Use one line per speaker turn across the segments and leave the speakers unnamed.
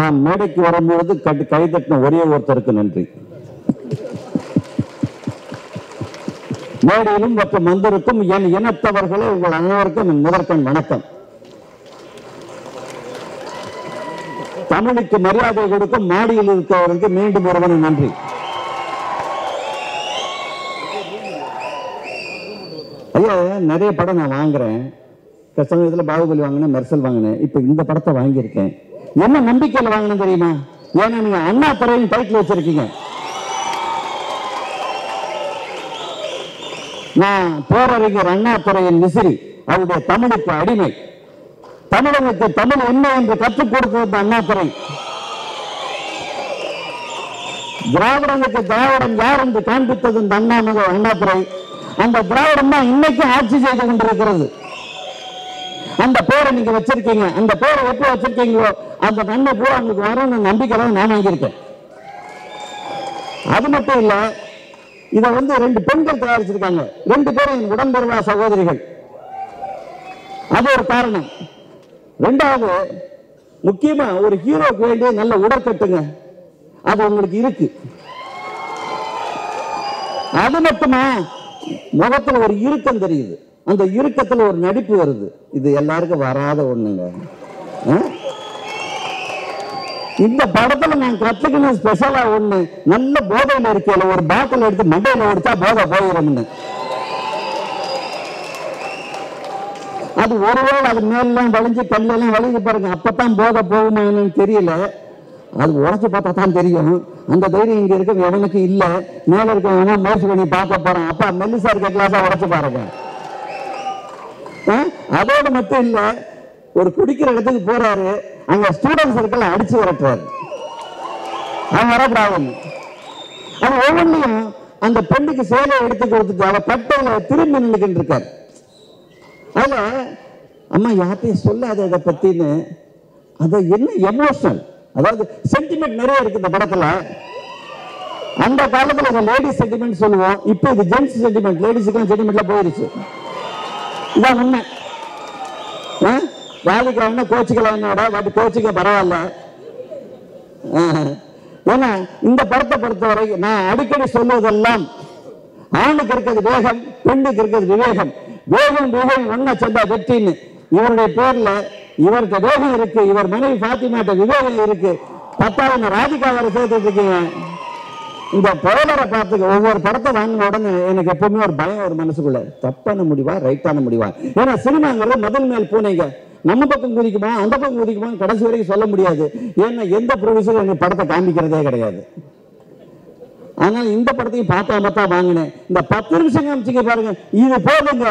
நான் மேடைக்கு வரும்பொழுது கட்டு கை தட்டின ஒரே ஒருத்தருக்கு நன்றி மேடையிலும் மற்றும் வந்திருக்கும் என் இனத்தவர்களே உங்கள் அனைவருக்கும் என் முதற்கண் வணக்கம் தமிழுக்கு மரியாதை கொடுக்கும் மாடியில் இருக்கிறவர்களுக்கு மீண்டும் ஒருவன் நன்றி ஐயா நிறைய படம் நான் வாங்குறேன் சமயத்தில் பாகுபலி வாங்கினேன் மெர்சல் வாங்கினேன் இப்போ இந்த படத்தை வாங்கியிருக்கேன் என்ன நம்பிக்கையில் வாங்கினேன் தெரியுமா ஏன்னா நீங்க அண்ணா துறையின் டைட்டில் வச்சிருக்கீங்க நான் பேரறிஞர் அண்ணாதுரையின் விசிறி அவருடைய தமிழுக்கு அடிமை தமிழனுக்கு தமிழ் என்ன என்று கற்றுக் கொடுத்தது அண்ணாதுரை திராவிடனுக்கு திராவிடம் யார் என்று காண்பித்தது இந்த அண்ணாமலை அண்ணாதுரை அந்த திராவிடம் தான் இன்னைக்கும் ஆட்சி செய்து கொண்டிருக்கிறது அந்த பேரை நீங்க வச்சிருக்கீங்க அந்த பேரை எப்போ வச்சிருக்கீங்களோ அந்த நன்மை பூரா உங்களுக்கு வரும்னு நம்பிக்கை தான் நான் வாங்கியிருக்கேன் அது மட்டும் இல்ல இதை வந்து ரெண்டு பெண்கள் தயாரிச்சிருக்காங்க ரெண்டு பேரும் என் உடன்பிறவா சகோதரிகள் அது ஒரு காரணம் ரெண்டாவது முக்கியமா ஒரு ஹீரோக்கு வேண்டிய நல்ல உடற்கட்டுங்க அது உங்களுக்கு இருக்கு அது மட்டுமா முகத்துல ஒரு இறுக்கம் தெரியுது அந்த இறுக்கத்துல ஒரு நடிப்பு வருது இது எல்லாருக்கும் வராத ஒண்ணுங்க ஆ? இந்த படத்துல நான் கத்துக்கணும் ஸ்பெஷலா ஒண்ணு நல்ல போதையில இருக்கல ஒரு பாட்டில் எடுத்து மண்டையில எடுத்தா போதை போயிடும்னு அது ஒருவேளை அது மேலாம் வலிஞ்சு கல்லெல்லாம் வலிஞ்சு பாருங்க அப்பதான் போதை போகுமா என்னன்னு தெரியல அது உழைச்சு பார்த்தா தான் தெரியும் அந்த தைரியம் இங்க இருக்க எவனுக்கு இல்ல மேல இருக்கவங்க முயற்சி பண்ணி பார்க்க போறான் அப்பா மெல்லிசா இருக்க கிளாஸா உழைச்சு பாருங்க ஆ? அதோட மட்டும் இல்ல ஒரு குடிக்கிற இடத்துக்கு போறாரு அங்க ஸ்டூடெண்ட்ஸ் இருக்கலாம் அடிச்சு விரட்டுறாரு அவன் வரக்கூடாதுன்னு அவன் ஒவ்வொன்றையும் அந்த பெண்ணுக்கு சேலை எடுத்து கொடுத்துட்டு அவ பட்டையில திரும்பி நின்றுக்கிட்டு இருக்காரு அதுல அம்மா யார்ட்டையும் சொல்லாத இதை பத்தின்னு அது என்ன எமோஷனல் அதாவது சென்டிமெண்ட் நிறைய இருக்கு இந்த படத்துல அந்த காலத்துல இதை லேடிஸ் சென்டிமெண்ட் சொல்லுவோம் இப்போ இது ஜென்ஸ் சென்டிமெண்ட் லேடிஸுக்கு சென்டிமெண்ட்ல போயிருச்சு இதான் உண்மை ஆ? ராதிகா கோச்சிக்கலாம் என்னோட பட் கோச்சிக்க பரவாயில்ல ஆ. ஏன்னா இந்த படத்தை பொறுத்தவரை நான் அடிக்கடி சொல்வதெல்லாம் ஆணுக்கு இருக்கிறது வேகம் பெண்ணுக்கு இருக்கிறது விவேகம் வேகம் விவேகம் ஒன்னா சேர்ந்தா வெற்றின்னு இவருடைய பேர்ல இவருக்கு வேகம் இருக்கு இவர் மனைவி பாத்திமாட்ட விவேகம் இருக்கு பத்தாவது ராதிகா வரை சேர்த்துட்டு இருக்கீங்க இந்த ட்ரெய்லரை பார்த்து ஒவ்வொரு படத்தை வாங்கின உடனே எனக்கு எப்பவுமே ஒரு பயம் ஒரு மனசுக்குள்ள தப்பான முடிவா ரைட்டான முடிவா ஏன்னா சினிமாங்கிறது முதல் மேல் பூனைங்க நம்ம பக்கம் குதிக்குமா அந்த பக்கம் குதிக்குமா கடைசி வரைக்கும் சொல்ல முடியாது ஏன்னா எந்த ப்ரொடியூசரும் எனக்கு படத்தை காமிக்கிறதே கிடையாது அதனால இந்த படத்தையும் பார்த்தாம தான் வாங்கினேன் இந்த பத்து நிமிஷம் காமிச்சிங்க பாருங்க இது போதுங்க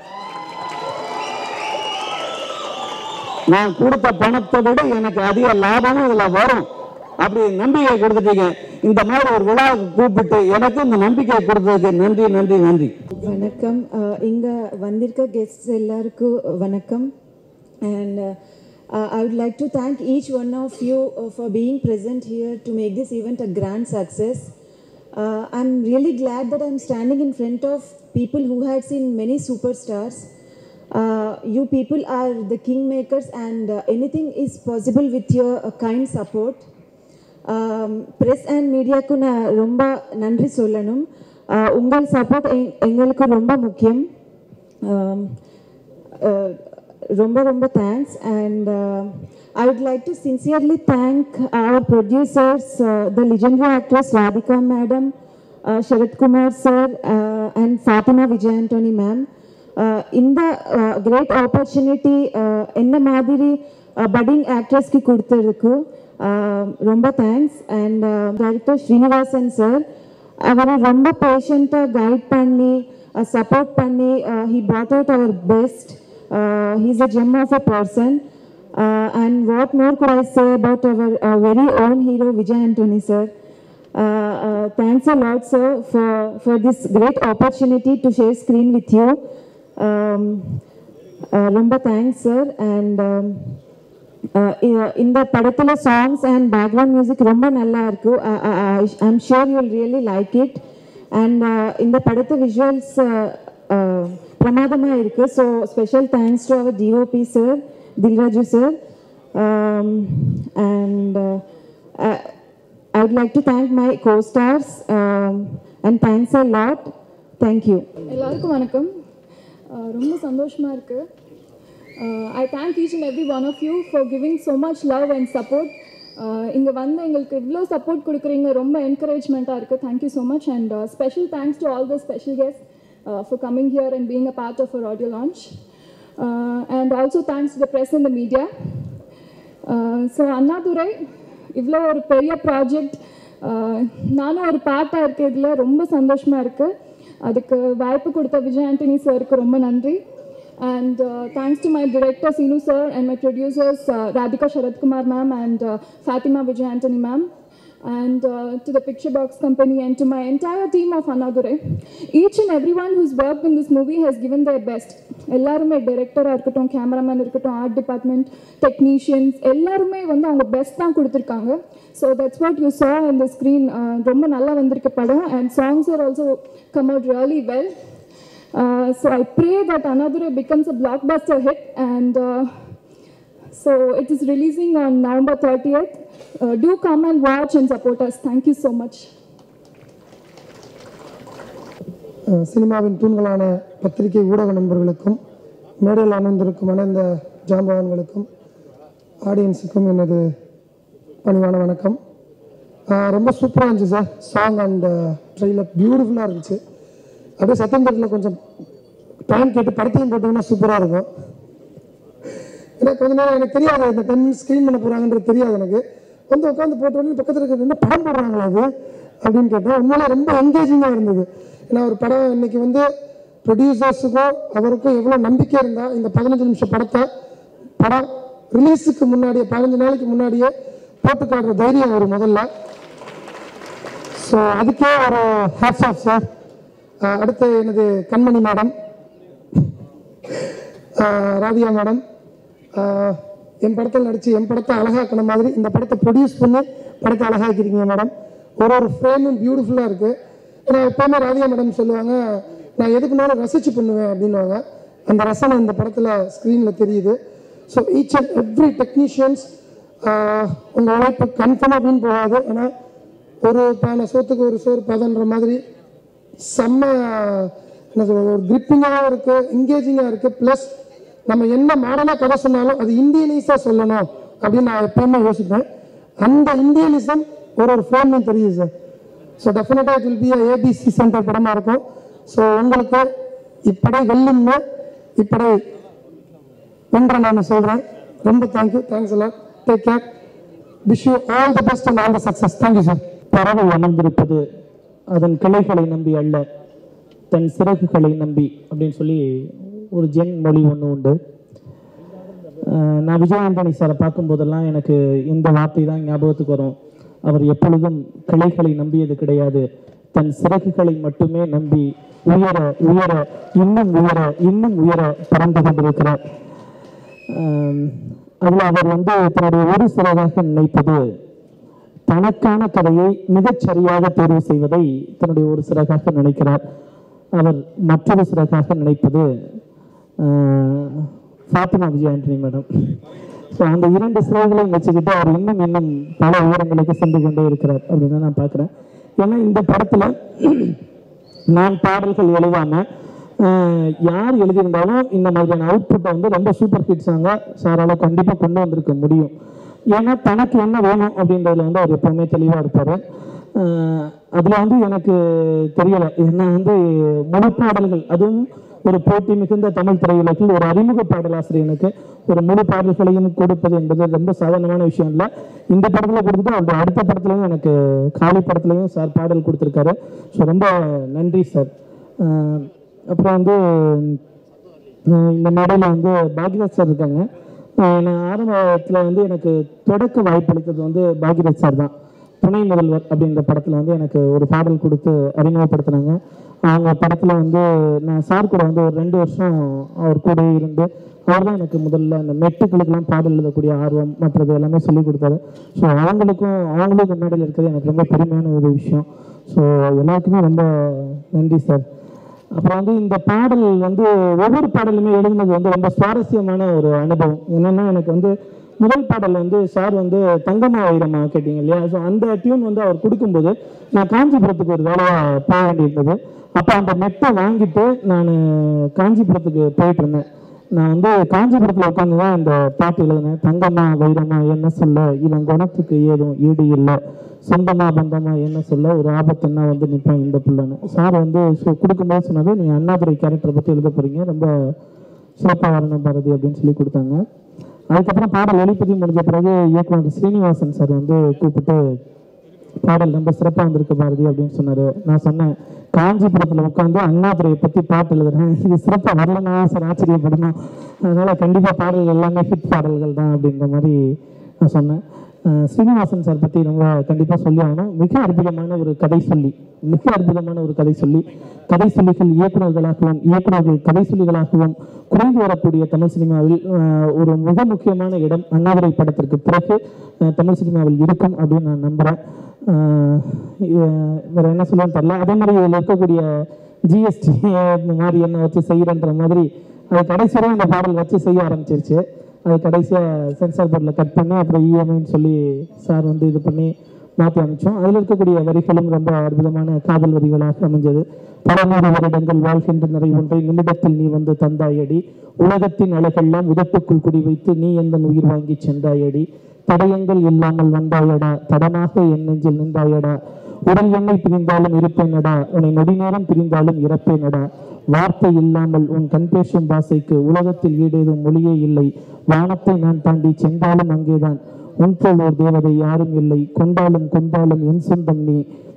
நான் கொடுத்த பணத்தை விட எனக்கு அதிக லாபமும் இதுல வரும் அப்படி நம்பிக்கை கொடுத்துட்டீங்க இந்த மாதிரி ஒரு விழாவுக்கு கூப்பிட்டு எனக்கு இந்த நம்பிக்கை கொடுத்ததுக்கு நன்றி நன்றி நன்றி
வணக்கம் அஹ் இங்க வந்திருக்க கெஸ்ட்ஸ் எல்லாருக்கும் வணக்கம் and uh, uh, I would like to thank each one of you uh, for being present here to make this event a grand success. Uh, I'm really glad that I'm standing in front of people who had seen many superstars. Uh, you people are the kingmakers and uh, anything is possible with your uh, kind support. Press and மீடியாவுக்கு நான் ரொம்ப நன்றி சொல்லணும் ஆஹ் உங்கள் support எங்களுக்கு ரொம்ப முக்கியம் ஆம், ஆஹ் ரொம்ப ரொம்ப thanks and I would like to sincerely thank our producers the legendary actress Radhika madam Sarathkumar sir and Fathima Vijay Antony ma'am இந்த கிரேட் ஆப்பர்ச்சுனிட்டி என்ன மாதிரி பட்டிங் ஆக்ட்ரஸ்க்கு கொடுத்ததுக்கு ஆஹ் ரொம்ப thanks and director Srinivasan sir அவரை ரொம்ப பேஷண்ட்டாக கைட் பண்ணி சப்போர்ட் பண்ணி he brought out our best he's a gem of a person and what more could I say about our very own hero Vijay Antony sir thanks a lot sir for for this great opportunity to share screen with you um, uh, ரொம்ப thanks sir and இந்த படத்துல songs and background music ரொம்ப நல்லா இருக்கு I am sure you really like it and இந்த படத்து visuals பிரமாதமா இருக்கு so special thanks to our DOP sir Dil Raju sir and uh, I, I would like to thank my co-stars um, and thanks a lot. Thank you.
எல்லாருக்கும் வணக்கம் அஹ் ரொம்ப சந்தோஷமாக இருக்குது I thank each and every one of you for giving so much love and support இங்கே வந்து எங்களுக்கு இவ்வளோ support கொடுக்குறீங்க ரொம்ப என்கரேஜ்மெண்ட்டாக இருக்குது thank you so much and special thanks to all the special guest for coming here and being a part of our audio launch and also thanks to the press and the media so Annadurai இவ்வளோ ஒரு பெரிய project நானும் ஒரு பார்ட்டாக இருக்கிறதுல ரொம்ப சந்தோஷமாக இருக்குது அதுக்கு வாய்ப்பு கொடுத்த விஜய் ஆண்டனி சாருக்கு ரொம்ப நன்றி and thanks to my director Seenu sir and my producers Radhika Sarathkumar ma'am and Fathima Vijay Antony ma'am and uh, to the Picture Box Company and to my entire team of Anadure. Each and everyone who's worked in this movie has given their best. எல்லாருமே டைரக்டராக இருக்கட்டும் cameraman இருக்கட்டும் art department technicians எல்லாருமே வந்து அவங்க best தான் கொடுத்துருக்காங்க so that's what you சா இந்த ஸ்க்ரீன் ரொம்ப நல்லா வந்திருக்க படம் and songs are also come out really well so I pray that Annadurai becomes a blockbuster hit and So it is releasing on November 30th. Uh, do come and watch and support us. Thank you so much.
அஹ் சினிமாவின் தூண்களான பத்திரிகை ஊடக நண்பர்களுக்கும் மேடையில் அமர்ந்திருக்கும் அனைந்த ஜாம்பவான்களுக்கும் ஆடியன்ஸுக்கும் எனது பணிவான வணக்கம் அஹ் ரொம்ப சூப்பராக இருந்துச்சு சார் சாங் அண்ட் ட்ரெயிலர் பியூட்டிஃபுல்லாக இருந்துச்சு அப்படியே சத்தம் தட்டில் கொஞ்சம் டைம் கேட்டு படத்தையும் போட்டிங்கன்னா சூப்பராக இருக்கும் ஏன்னா கொஞ்ச நேரம் எனக்கு தெரியாது இந்த டென் மினிட்ஸ் ஸ்க்ரீன் பண்ண போகிறாங்கன்றது தெரியாது எனக்கு வந்து உட்காந்து போட்ட உடனே பக்கத்தில் இருக்கிறது என்ன படம் போடுறாங்களா அது அப்படின்னு கேட்டேன் உண்மையிலே ரொம்ப என்கேஜிங்காக இருந்தது ஏன்னா ஒரு படம் இன்னைக்கு வந்து ப்ரொடியூசர்ஸுக்கும் அவருக்கும் எவ்வளோ நம்பிக்கை இருந்தால் இந்த பதினஞ்சு நிமிஷம் படத்தை படம் ரிலீஸுக்கு முன்னாடியே பதினஞ்சு நாளைக்கு முன்னாடியே போட்டு காட்டுற தைரியம் ஒரு முதல்ல ஸோ அதுக்கே ஒரு ஹேட்ஸ் ஆஃப் சார் அடுத்து எனது கண்மணி மேடம் ராதியா மேடம் ஆஹ் என் படத்தில் நடித்து என் படத்தை அழகாக்கின மாதிரி இந்த படத்தை ப்ரொடியூஸ் பண்ணி படத்தை அழகாக்கிருக்கீங்க மேடம் ஒரு ஒரு ஃப்ரேமும் பியூட்டிஃபுல்லாக இருக்குது ஏன்னா எப்போவுமே ராதியா மேடம் சொல்லுவாங்க நான் எதுக்குனாலும் ரசித்து பண்ணுவேன் அப்படின்னுவாங்க அந்த ரசனை இந்த படத்தில் ஸ்க்ரீனில் தெரியுது so each and every technicians உங்கள் உழைப்பு கன்ஃபார்மாக வீண் போகாது ஏன்னா ஒரு பானை சோத்துக்கு ஒரு சோறு பதன்ற மாதிரி செம்ம என்ன சொல்றது ஒரு கிரிப்பிங்காகவும் இருக்குது என்கேஜிங்காக இருக்குது ப்ளஸ் நம்ம என்ன மாடலாக கதை சொன்னாலும் அது இந்தியனைஸாக சொல்லணும் அப்படின்னு நான் எப்பயுமே யோசிப்பேன் அந்த இந்தியனிசம் ஒரு ஒரு ஃப்ரேம்லையும் தெரியுது சார் ஸோ டெஃபினட்டாக it will be ABC centre படமாக இருக்கும் ஸோ உங்களுக்கு இப்படை வெல்லும்னு இப்படை வென்ற நான் சொல்கிறேன் ரொம்ப தேங்க்யூ தேங்க்ஸ் எல்லாம் take care wish you all the best and all the success thank you sir
பறவை அமர்ந்திருப்பது அதன் கிளைகளை நம்பி அல்ல தன் சிறகுகளை நம்பி அப்படின்னு சொல்லி ஒரு ஜென் மொழி ஒன்று உண்டு அஹ் நான் விஜய் ஆண்டனி சாரை பார்க்கும்போதெல்லாம் எனக்கு இந்த வார்த்தை தான் ஞாபகத்துக்கு வரும் அவர் எப்பொழுதும் கிளைகளை நம்பியது கிடையாது தன் சிறகுகளை மட்டுமே நம்பி உயர உயர இன்னும் உயர இன்னும் உயர பறந்து கொண்டிருக்கிறார் அஹ் அதில் அவர் வந்து தன்னுடைய ஒரு சிறகாக நினைப்பது தனக்கான கதையை மிகச் சரியாக தேர்வு செய்வதை தன்னுடைய ஒரு சிறகாக நினைக்கிறார் அவர் மற்றொரு சிறகாக நினைப்பது ஆஹ், ஃபாத்திமா விஜய் ஆண்டனி மேடம் ஸோ அந்த இரண்டு சிறகுகளையும் வச்சுக்கிட்டு அவர் இன்னும் இன்னும் பல உயரங்களுக்கு சென்று கொண்டே இருக்கிறார் அப்படின்னு தான் நான் பார்க்குறேன் ஏன்னா இந்த படத்தில் நான் பாடல்கள் எழுதாம ஆஹ், யார் எழுதியிருந்தாலும் இந்த மாதிரியான அவுட்புட்டை வந்து ரொம்ப சூப்பர் ஹிட் சாங்காக சாரால் கண்டிப்பாக கொண்டு வந்திருக்க முடியும் ஏன்னா தனக்கு என்ன வேணும் அப்படின்றதுல வந்து அவர் எப்பவுமே தெளிவாக இருப்பார் அதில் வந்து எனக்கு தெரியலை ஏன்னா வந்து முழு பாடல்கள் அதுவும் ஒரு போட்டி மிகுந்த தமிழ் திரையுலகில் ஒரு அறிமுக பாடலாசிரியனுக்கு ஒரு முழு பாடல்களையும் கொடுப்பது என்பது ரொம்ப சாதாரணமான விஷயம் இல்லை இந்த படத்தில் கொடுத்துட்டு அவருடைய அடுத்த படத்துலையும் எனக்கு காளி படத்துலையும் சார் பாடல் கொடுத்துருக்காரு ஸோ ரொம்ப நன்றி சார் ஆஹ் அப்புறம் வந்து ஆஹ் இந்த மேடையில் வந்து பாக்யராஜ் சார் இருக்காங்க ஆஹ் நான் ஆரம்பத்தில் வந்து எனக்கு தொடக்க வாய்ப்பளித்தது வந்து பாக்யராஜ் சார் தான் துணை முதல்வர் அப்படின்ற படத்தில் வந்து எனக்கு ஒரு பாடல் கொடுத்து அறிமுகப்படுத்தினாங்க அவங்க படத்தில் வந்து நான் சார் கூட வந்து ஒரு ரெண்டு வருஷம் அவர் கூட இருந்து அவர் தான் எனக்கு முதல்ல அந்த மெட்டுக்களுக்கெல்லாம் பாடல் எழுதக்கூடிய ஆர்வம் மற்றது எல்லாமே சொல்லி கொடுத்தாரு ஸோ அவங்களுக்கும் அவங்களும் இந்த மேடையில் இருக்கிறது எனக்கு ரொம்ப பெருமையான ஒரு விஷயம் ஸோ எல்லாருக்குமே ரொம்ப நன்றி சார் அப்புறம் வந்து இந்த பாடல் வந்து ஒவ்வொரு பாடலுமே எழுதுனது வந்து ரொம்ப சுவாரஸ்யமான ஒரு அனுபவம் என்னன்னா எனக்கு வந்து முதல் பாடல் வந்து சார் வந்து தங்கமா வைரமா கேட்டீங்க இல்லையா ஸோ அந்த டியூன் வந்து அவர் கொடுக்கும்போது நான் காஞ்சிபுரத்துக்கு ஒரு வேலையாக போக வேண்டியிருந்தது அப்போ அந்த நெட்டை வாங்கிட்டு நான் காஞ்சிபுரத்துக்கு போயிட்டு இருந்தேன் நான் வந்து காஞ்சிபுரத்தில் உட்காந்து தான் அந்த பாட்டு எழுதினேன் தங்கம்மா வைரமா என்ன சொல்ல இவன் குணத்துக்கு ஏதும் ஈடு இல்லை சொந்தமா பந்தமா என்ன சொல்ல ஒரு ஆபத்துன்னா வந்து நிற்பான் இந்த பிள்ளைன்னு சார் வந்து ஸோ கொடுக்கும்போது சொன்னது நீங்கள் அண்ணாதுரை கேரக்டரை பற்றி எழுத போகிறீங்க ரொம்ப சிறப்பாக வரணும் பாரதி அப்படின்னு சொல்லி கொடுத்தாங்க அதுக்கப்புறம் பாடல் ஒளிப்பதி முடிஞ்ச பிறகு இயக்குனர் ஸ்ரீனிவாசன் சார் வந்து கூப்பிட்டு பாடல் ரொம்ப சிறப்பாக வந்திருக்கு பாரதி அப்படின்னு சொன்னார் நான் சொன்னேன் காஞ்சிபுரத்தில் உட்காந்து அண்ணாதுரையை பற்றி பாட்டு எழுதுறேன் இது சிறப்பாக வரலன்னா சார் ஆச்சரியப்படணும் அதனால் கண்டிப்பாக பாடல்கள் எல்லாமே ஹிட் பாடல்கள் தான் அப்படின்ற மாதிரி நான் சொன்னேன் அஹ் ஸ்ரீனிவாசன் சார் பற்றி ரொம்ப கண்டிப்பாக சொல்லி ஆகணும் மிக அற்புதமான ஒரு கதை சொல்லி மிக அற்புதமான ஒரு கதை சொல்லி கதை சொல்லிகள் இயக்குநர்களாகவும் இயக்குநர்கள் கதை சொல்லிகளாகவும் குறைந்து வரக்கூடிய தமிழ் சினிமாவில் அஹ், ஒரு மிக முக்கியமான இடம் அண்ணாதுரை படத்திற்கு பிறகு அஹ், தமிழ் சினிமாவில் இருக்கும் அப்படின்னு நான் நம்புகிறேன் வேற என்ன சொல்லுன்னு தெரியல அதே மாதிரி இதில் இருக்கக்கூடிய ஜிஎஸ்டி இந்த மாதிரி என்ன வச்சு செய்கிறன்ற மாதிரி அது கடைசியாக அந்த பாடல் வச்சு செய்ய ஆரம்பிச்சிருச்சு அது கடைசியாக சென்சார் போர்டில் கட் பண்ணி அப்புறம் இஎம்ஐன்னு சொல்லி சார் வந்து இது பண்ணி மாற்றி அமைச்சோம் அதில் இருக்கக்கூடிய வரிகளும் ரொம்ப அற்புதமான காதல் வரிகளாக அமைஞ்சது பல நூறு வருடங்கள் வாழ்கின்ற நிறை ஒன்றை நிமிடத்தில் நீ வந்து தந்தாயடி உலகத்தின் அழகெல்லாம் உதட்டுக்குள் குடி வைத்து நீ எந்த உயிர் வாங்கி சென்றாயடி தடயங்கள் இல்லாமல் வந்தாயடா தடமாக என் நெஞ்சில் நின்றாயடா உடல் எண்ணெய் பிரிந்தாலும் இருப்பேனடா உன்னை நொடிநேரம் பிரிந்தாலும் இறப்பேனடா வார்த்தை இல்லாமல் உன் கண் பேசும் பாசைக்கு உலகத்தில் ஈடேதும் மொழியே இல்லை வானத்தை நான் தாண்டி சென்றாலும் அங்கேதான் உன் போல் ஓர் தேவதை யாரும் இல்லை கொண்டாலும் கொண்டாலும் என் சொந்தம் நீ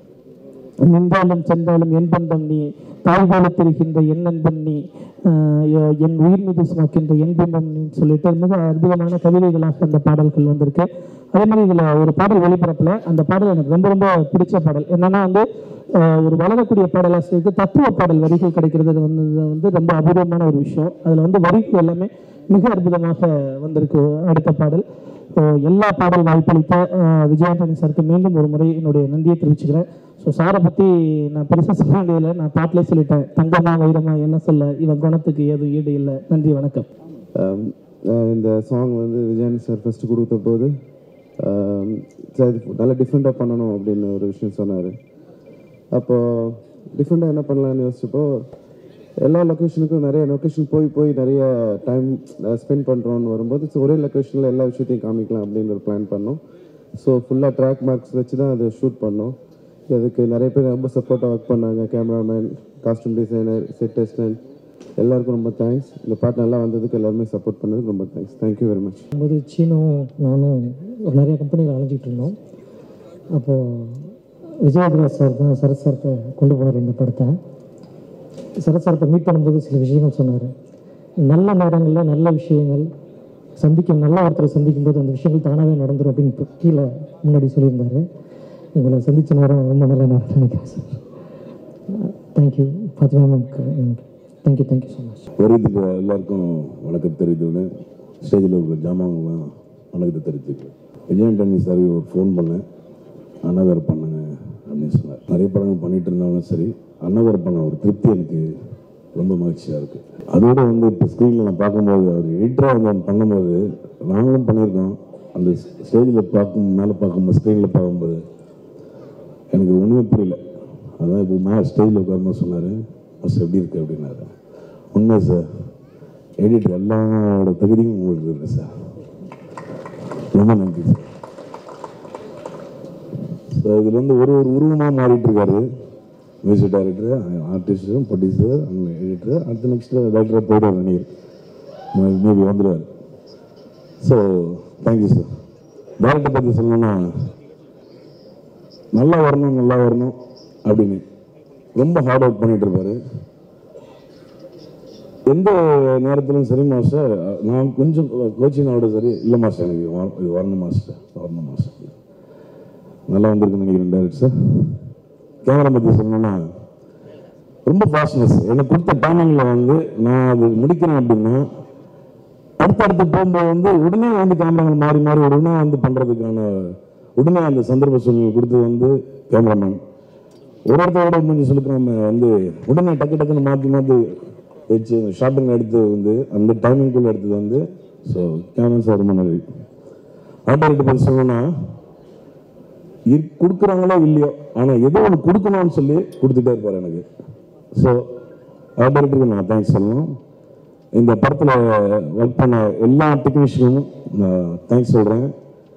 நின்றாலும் சென்றாலும் என் பந்தம் நீ தாழ்வால தெரிகின்ற என் நண்பன் நீ ஆஹ் எ- என் உயிர் மீது சுமக்கின்ற என் பிம்பம் நீ சொல்லிட்டு மிக அற்புதமான கவிதைகளாக அந்த பாடல்கள் வந்திருக்கு அதே மாதிரி இதில் ஒரு பாடல் வெளிப்பரப்பில் அந்த பாடல் எனக்கு ரொம்ப ரொம்ப பிடிச்ச பாடல் என்னன்னா வந்து ஆஹ் ஒரு வளரக்கூடிய பாடலாசிரியருக்கு தத்துவ பாடல் வரிகள் கிடைக்கிறது வந்து வந்து ரொம்ப அபூர்வமான ஒரு விஷயம் அதில் வந்து வரிகள் எல்லாமே மிக அற்புதமாக வந்திருக்கு அடுத்த பாடல் ஸோ எல்லா பாடல் வாய்ப்பளித்த ஆஹ் விஜயாண்டனி சாருக்கு மீண்டும் ஒரு முறை என்னுடைய நன்றியை தெரிவிச்சுக்கிறேன் ஸோ சாரை பற்றி நான் பெருசாக சொல்ல வேண்டியதில்லை நான் பாட்டிலே சொல்லிட்டேன் தங்கமா வைரமா என்ன சொல்ல இவன் குணத்துக்கு ஏதும் ஈடு இல்லை நன்றி வணக்கம்
Um, uh, இந்த சாங் வந்து விஜயன் சார் ஃபஸ்ட்டு கொடுத்த போது um, சார் இது நல்லா டிஃப்ரெண்ட்டாக பண்ணணும் அப்படின்னு ஒரு விஷயம் சொன்னார் அப்போது டிஃப்ரெண்ட்டாக என்ன பண்ணலாம்னு யோசிச்சப்போ எல்லா லொக்கேஷனுக்கும் நிறைய லொக்கேஷன் போய் போய் நிறைய டைம் ஸ்பெண்ட் பண்ணுறோன்னு வரும்போது so ஒரே லொக்கேஷனில் எல்லா விஷயத்தையும் காமிக்கலாம் அப்படின்னு ஒரு பிளான் பண்ணோம் ஸோ ஃபுல்லாக ட்ராக் மார்க்ஸ் வச்சு தான் அதை ஷூட் பண்ணோம் அதுக்கு நிறைய பேர் ரொம்ப சப்போர்ட்டாக ஒர்க் பண்ணாங்க cameraman costume designer set assistant எல்லாருக்கும் ரொம்ப தேங்க்ஸ் இந்த பாட்டு நல்லா வந்ததுக்கு எல்லாருமே சப்போர்ட் பண்ணதுக்கு ரொம்ப தேங்க்ஸ் தேங்க்யூ வெரி மச்
போது சீனும் நானும் ஒரு நிறைய கம்பெனியில் அலைஞ்சிட்டு இருந்தோம் அப்போது விஜயகுமார் சார் தான் சரத் சார்கிட்ட கொண்டு போகிறார் இந்த படத்தை சரத் சார்கிட்ட மீட் பண்ணும்போது சில விஷயங்கள் சொன்னார் நல்ல நேரங்களில் நல்ல விஷயங்கள் சந்திக்கும் நல்ல ஒருத்தரை சந்திக்கும் போது அந்த விஷயங்கள் தானாகவே நடந்துரும் அப்படின்னு இப்போ கீழே முன்னாடி சொல்லியிருந்தாரு உங்களை சந்தித்த நேரம் ரொம்ப நல்ல நேரம் நினைக்கிறேன் சார் தேங்க்யூ ஃபாத்திமா மேம்க்கு தேங்க்யூ தேங்க்யூ ஸோ மச்
வருதுக்கு எல்லாருக்கும் வணக்கம் தெரிவித்துன்னு ஸ்டேஜில் இருக்கிற ஜாமான்லாம் வணக்கத்தை தெரிவித்துக்கிறேன் விஜயண்டனி சார் ஒரு ஃபோன் பண்ணேன் அன்னதார் பண்ணுங்க அப்படின்னு சொன்னார் நிறைய படங்கள் பண்ணிட்டு இருந்தாலும் சரி அன்னதார் பண்ண ஒரு திருப்தி எனக்கு ரொம்ப மகிழ்ச்சியாக இருக்குது அதோட வந்து இப்போ ஸ்க்ரீனில் நான் பார்க்கும்போது அவர் எடிட்டராக வந்து அவன் பண்ணும்போது நாங்களும் பண்ணியிருக்கோம் அந்த ஸ்டேஜில் பார்க்கும் மேலே பார்க்கும்போது ஸ்க்ரீனில் பார்க்கும்போது எனக்கு ஒன்றுமே புரியல அதான் இப்போ மேலே ஸ்டேஜில் உட்காரும்போது சொன்னார் ஃபஸ்ட் எப்படி இருக்கு அப்படின்னாரு உண்மை சார் எடிட்டர் எல்லாரோட தகுதியும் உங்களுக்கு இருக்கு சார் ரொம்ப நன்றி சார் ஸோ இதில் வந்து ஒரு ஒரு உருவமாக மாறிட்டு இருக்காரு music director artist producer editor அடுத்த நெக்ஸ்ட் டைரக்டராக போயிடுவார் நடிகர் மேபி வந்துடுவார் ஸோ தேங்க்யூ சார் டேரக்டர் பற்றி சொல்லணும்னா நல்லா வரணும் நல்லா வரணும் அப்படின்னு ரொம்ப ஹார்ட் ஒர்க் பண்ணிட்டு இருப்பாரு எந்த நேரத்திலும் சரி மாஸ்டர் நான் கொஞ்சம் கோச்சிங்கோட சரி இல்லை மாஸ்டர் எனக்கு இது வர- இது வரணும் மாஸ்டர் வரணும் மாஸ்டர் நல்லா வந்திருக்குன்னு நினைக்கிறேன் டேரக்டர் சார் கேமரா பற்றி சொல்லணும்னா ரொம்ப ஃபாஸ்ட்னஸ் எனக்கு கொடுத்த டைமிங்கில் வந்து நான் அது முடிக்கிறேன் அப்படின்னா அடுத்தடுத்து போகும்போது வந்து உடனே வந்து கேமராங்கள் மாறி மாறி உடனே வந்து பண்ணுறதுக்கான உடனே அந்த சந்தர்ப்ப சூழ்நிலை கொடுத்தது வந்து கேமராமேன் ஒரு இடத்தோட கொஞ்சம் சொல்லிக்காம வந்து உடனே டக்கு டக்குன்னு மாற்றி மாற்றி வச்சு ஷார்ட்டுங்க எடுத்து வந்து அந்த டைமிங்குள்ளே எடுத்தது வந்து ஸோ கேமரா சார் ரொம்ப நன்றி ஆட்டோரேட்டு பற்றி சொல்லணும்னா இரு- கொடுக்குறாங்களோ இல்லையோ ஆனால் ஏதோ ஒன்று கொடுக்கணும்னு சொல்லி கொடுத்துட்டே இருப்பார் எனக்கு ஸோ ஆட்டோரேட்டருக்கு நான் தேங்க்ஸ் சொல்லணும் இந்த படத்தில் ஒர்க் பண்ண எல்லா டெக்னீஷியனும் நான் தேங்க்ஸ் சொல்கிறேன்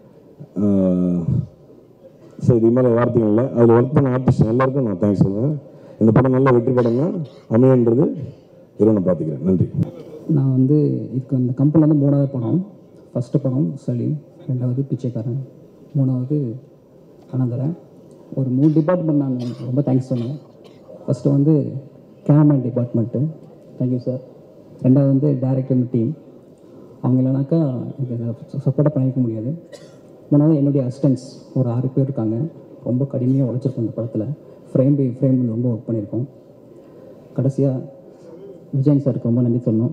ஸோ இது மேலே வார்த்தைகள் இல்லை அதில் ஒர்க் பண்ண ஆர்டிஸ்ட் எல்லாருக்கும் நான் தேங்க்ஸ் சொல்கிறேன் இந்த படம் நல்ல வெற்றி படம்னா அமையன்றது இறைவனை பார்த்துக்கிறேன் நன்றி
நான் வந்து இதுக்கு அந்த கம்பெனியில் வந்து மூணாவது படம் ஃபஸ்ட்டு படம் சலீம் ரெண்டாவது பிச்சைக்காரன் மூணாவது அனந்தரன் ஒரு மூணு டிபார்ட்மெண்ட் நான் ரொம்ப தேங்க்ஸ் சொன்னேன் ஃபஸ்ட்டு வந்து கேமராமேன் டிபார்ட்மெண்ட்டு தேங்க்யூ சார் ரெண்டாவது வந்து டேரக்டர் டீம் அவங்க இல்லைனாக்கா இதை சப்போர்ட்டாக பண்ணியிருக்க முடியாது மூணாவது என்னுடைய அசிஸ்டன்ஸ் ஒரு ஆறு பேர் இருக்காங்க ரொம்ப கடுமையாக உழைச்சிருக்கோம் இந்த படத்தில் ஃப்ரேம் பை ஃப்ரேம் ரொம்ப ஒர்க் பண்ணியிருக்கோம் கடைசியாக விஜயன் சாருக்கு ரொம்ப நன்றி சொல்லணும்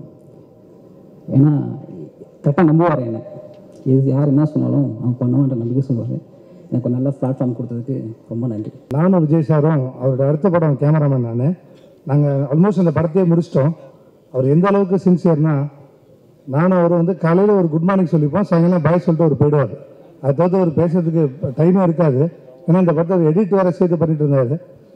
ஏன்னா கரெக்டாக நம்புவார் என்னை எது யார் என்ன சொன்னாலும் அவன் பண்ணுவான்ற நம்பிக்கை சொல்லுவார் எனக்கு ஒரு நல்ல பிளாட்ஃபார்ம் கொடுத்ததுக்கு ரொம்ப நன்றி
நானும் விஜய் சாரும் அவரோட அடுத்த படம் கேமராமேன் நான் நாங்கள் ஆல்மோஸ்ட் அந்த படத்தையே முடிச்சிட்டோம் அவர் எந்த அளவுக்கு சின்சியர்னா நானும் அவர் வந்து காலையில் ஒரு குட் மார்னிங் சொல்லிப்போம் சாயங்காலம் பாய் சொல்லிட்டு அவர் போயிடுவார் அதை தவிர்த்து அவர் பேசுறதுக்கு டைமே இருக்காது ஏன்னா இந்த படத்தை எடிட் வேறு சேர்த்து பண்ணிட்டு இருந்தார்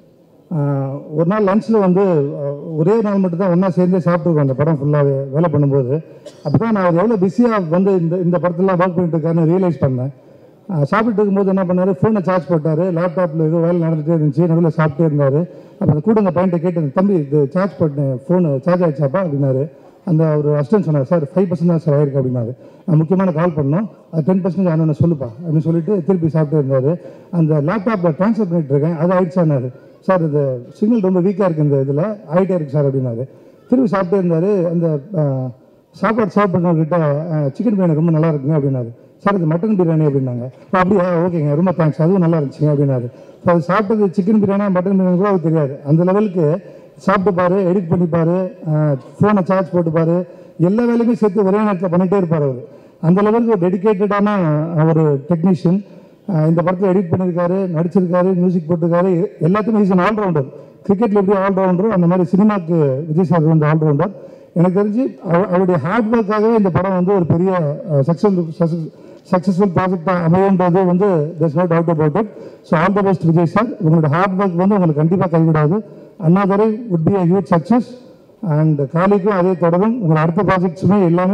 ஆஹ் ஒரு நாள் லஞ்சில் வந்து ஆஹ் ஒரே நாள் மட்டும் தான் ஒன்றா சேர்ந்தே சாப்பிட்ருக்கோம் அந்த படம் ஃபுல்லாக வேலை பண்ணும்போது அப்போ தான் நான் அவர் எவ்வளோ பிஸியாக வந்து இந்த இந்த படத்துலாம் ஒர்க் பண்ணிட்டு இருக்காருன்னு ரியலைஸ் பண்ணேன் ஆஹ் சாப்பிட்டு இருக்கும்போது என்ன பண்ணாரு ஃபோனை சார்ஜ் போட்டார் லேப்டாப்பில் ஏதோ வேலை நடந்துகிட்டே இருந்துச்சு நடுவில் சாப்பிட்டே இருந்தார் அப்போ அந்த கூடுங்க பையன்ட்ட கேட்டேன் தம்பி இது சார்ஜ் போட்டேன் ஃபோனு சார்ஜ் ஆயிடுச்சாப்பா அப்படின்னாரு அந்த ஒரு அசிஸ்டன்ட் சொன்னார் சார் ஃபைவ் பர்சன்ட் தான் சார் ஆயிருக்கு அப்படின்னாரு நான் முக்கியமான கால் பண்ணோம் அது டென் பர்சன்ட் ஆனால் சொல்லுப்பா அப்படின்னு சொல்லிட்டு திருப்பி சாப்பிட்டு இருந்தார் அந்த லேப்டாப்பில் ட்ரான்ஸ்ஃபர் பண்ணிட்டு இருக்கேன் அது ஆயிடுச்சானாரு சார் இது சிக்னல் ரொம்ப வீக்காக இருக்குது இந்த இதில் ஆகிட்டே இருக்கு சார் அப்படின்னாரு திருப்பி சாப்பிட்டே இருந்தார் அந்த ஆஹ், சாப்பாடு சர்வ் பண்ணவர்கிட்ட சிக்கன் பிரியாணி ரொம்ப நல்லா இருக்குங்க அப்படின்னாரு சார் இது மட்டன் பிரியாணி அப்படின்னாங்க "ஓ, அப்படியா ஓகேங்க ரொம்ப தேங்க்ஸ் அதுவும் நல்லா இருந்துச்சுங்க அப்படின்னாரு ஸோ அது சாப்பிட்டது சிக்கன் பிரியாணி மட்டன் பிரியாணி கூட அவருக்கு தெரியாது அந்த லெவலுக்கு சாப்பிட்டு பாரு எடிட் பண்ணிப்பாரு ஃபோனை சார்ஜ் போட்டுப்பாரு எல்லா வேலையுமே சேர்த்து ஒரே நேரத்தில் பண்ணிகிட்டே இருப்பார் அவர் அந்த லெவலுக்கு ஒரு டெடிக்கேட்டடான ஒரு டெக்னீஷியன் இந்த படத்தில் எடிட் பண்ணியிருக்காரு நடிச்சிருக்காரு மியூசிக் போட்டிருக்காரு எ- எல்லாத்துக்கும் இஸ் அன் ஆல்ரவுண்டர் கிரிக்கெட்டில் எப்படி ஆல்ரவுண்டரோ அந்த மாதிரி சினிமாக்கு விஜய் சார் வந்து ஆல்ரவுண்டர் எனக்கு தெரிஞ்சு அவ- அவருடைய ஹார்ட் ஒர்க்காகவே இந்த படம் வந்து ஒரு பெரிய சக்ஸஸ் சக்ஸஸ்ஃபுல் ப்ராஜெக்டாக அமையுன்றது வந்து there's no doubt about it so all the best Vijay sir உங்களோட ஹார்ட் ஒர்க் வந்து உங்களுக்கு கண்டிப்பாக கைவிடாது Annadurai would be a huge success and காலிக்கும் அதே தொடரும் உங்கள் அடுத்த ப்ராஜெக்ட்ஸுமே எல்லாமே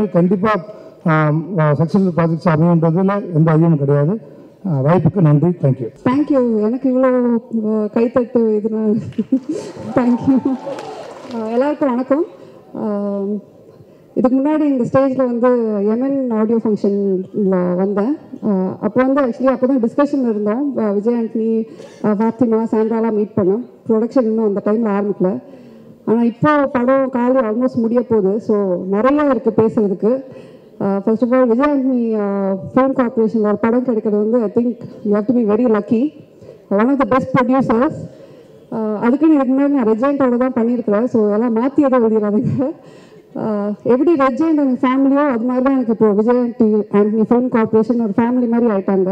கண்டிப்பாக சக்ஸஸ்ஃபுல் ப்ராஜெக்ட்ஸ் அமையுன்றதுல எந்த ஐயமும் கிடையாது ஆஹ் வாய்ப்புக்கு நன்றி தேங்க்யூ
தேங்க்யூ எனக்கு இவ்வளோ அஹ், கைத்தட்டு இதனால் தேங்க்யூ எல்லாருக்கும் வணக்கம் அஹ், இதுக்கு முன்னாடி இந்த ஸ்டேஜில் வந்து எம்என் ஆடியோ ஃபங்க்ஷனில் வந்தேன் அஹ், அப்போ வந்து ஆக்சுவலி அப்போ தான் டிஸ்கஷன் இருந்தோம் அஹ், விஜய் ஆண்டனி அஹ், ஃபாத்திமா சாண்ட்ராலாம் மீட் பண்ணோம் ப்ரொடக்ஷன் இன்னும் அந்த டைமில் ஆரம்பிக்கல ஆனால் இப்போ படம் காலி ஆல்மோஸ்ட் முடிய போகுது ஸோ நிறைய இருக்குது பேசுறதுக்கு first of all Vijay Antony film கார்பரேஷனில் ஒரு படம் கிடைக்கிறது வந்து I think you have to be very lucky one of the best producers அதுக்குன்னு இதுக்கு முன்னாடி நான் ரெஜெண்டோட தான் பண்ணியிருக்கிறேன் ஸோ எல்லாம் மாற்றி எதுவும் எழுதிடாதீங்க ஆஹ் எப்படி ரெஜெண்ட் எனக்கு ஃபேமிலியோ அது மாதிரி தான் எனக்கு இப்போ விஜய் ஆண்டி ஆண்டனி ஃபிலிம் கார்பரேஷன் ஒரு ஃபேமிலி மாதிரி ஆயிட்டாங்க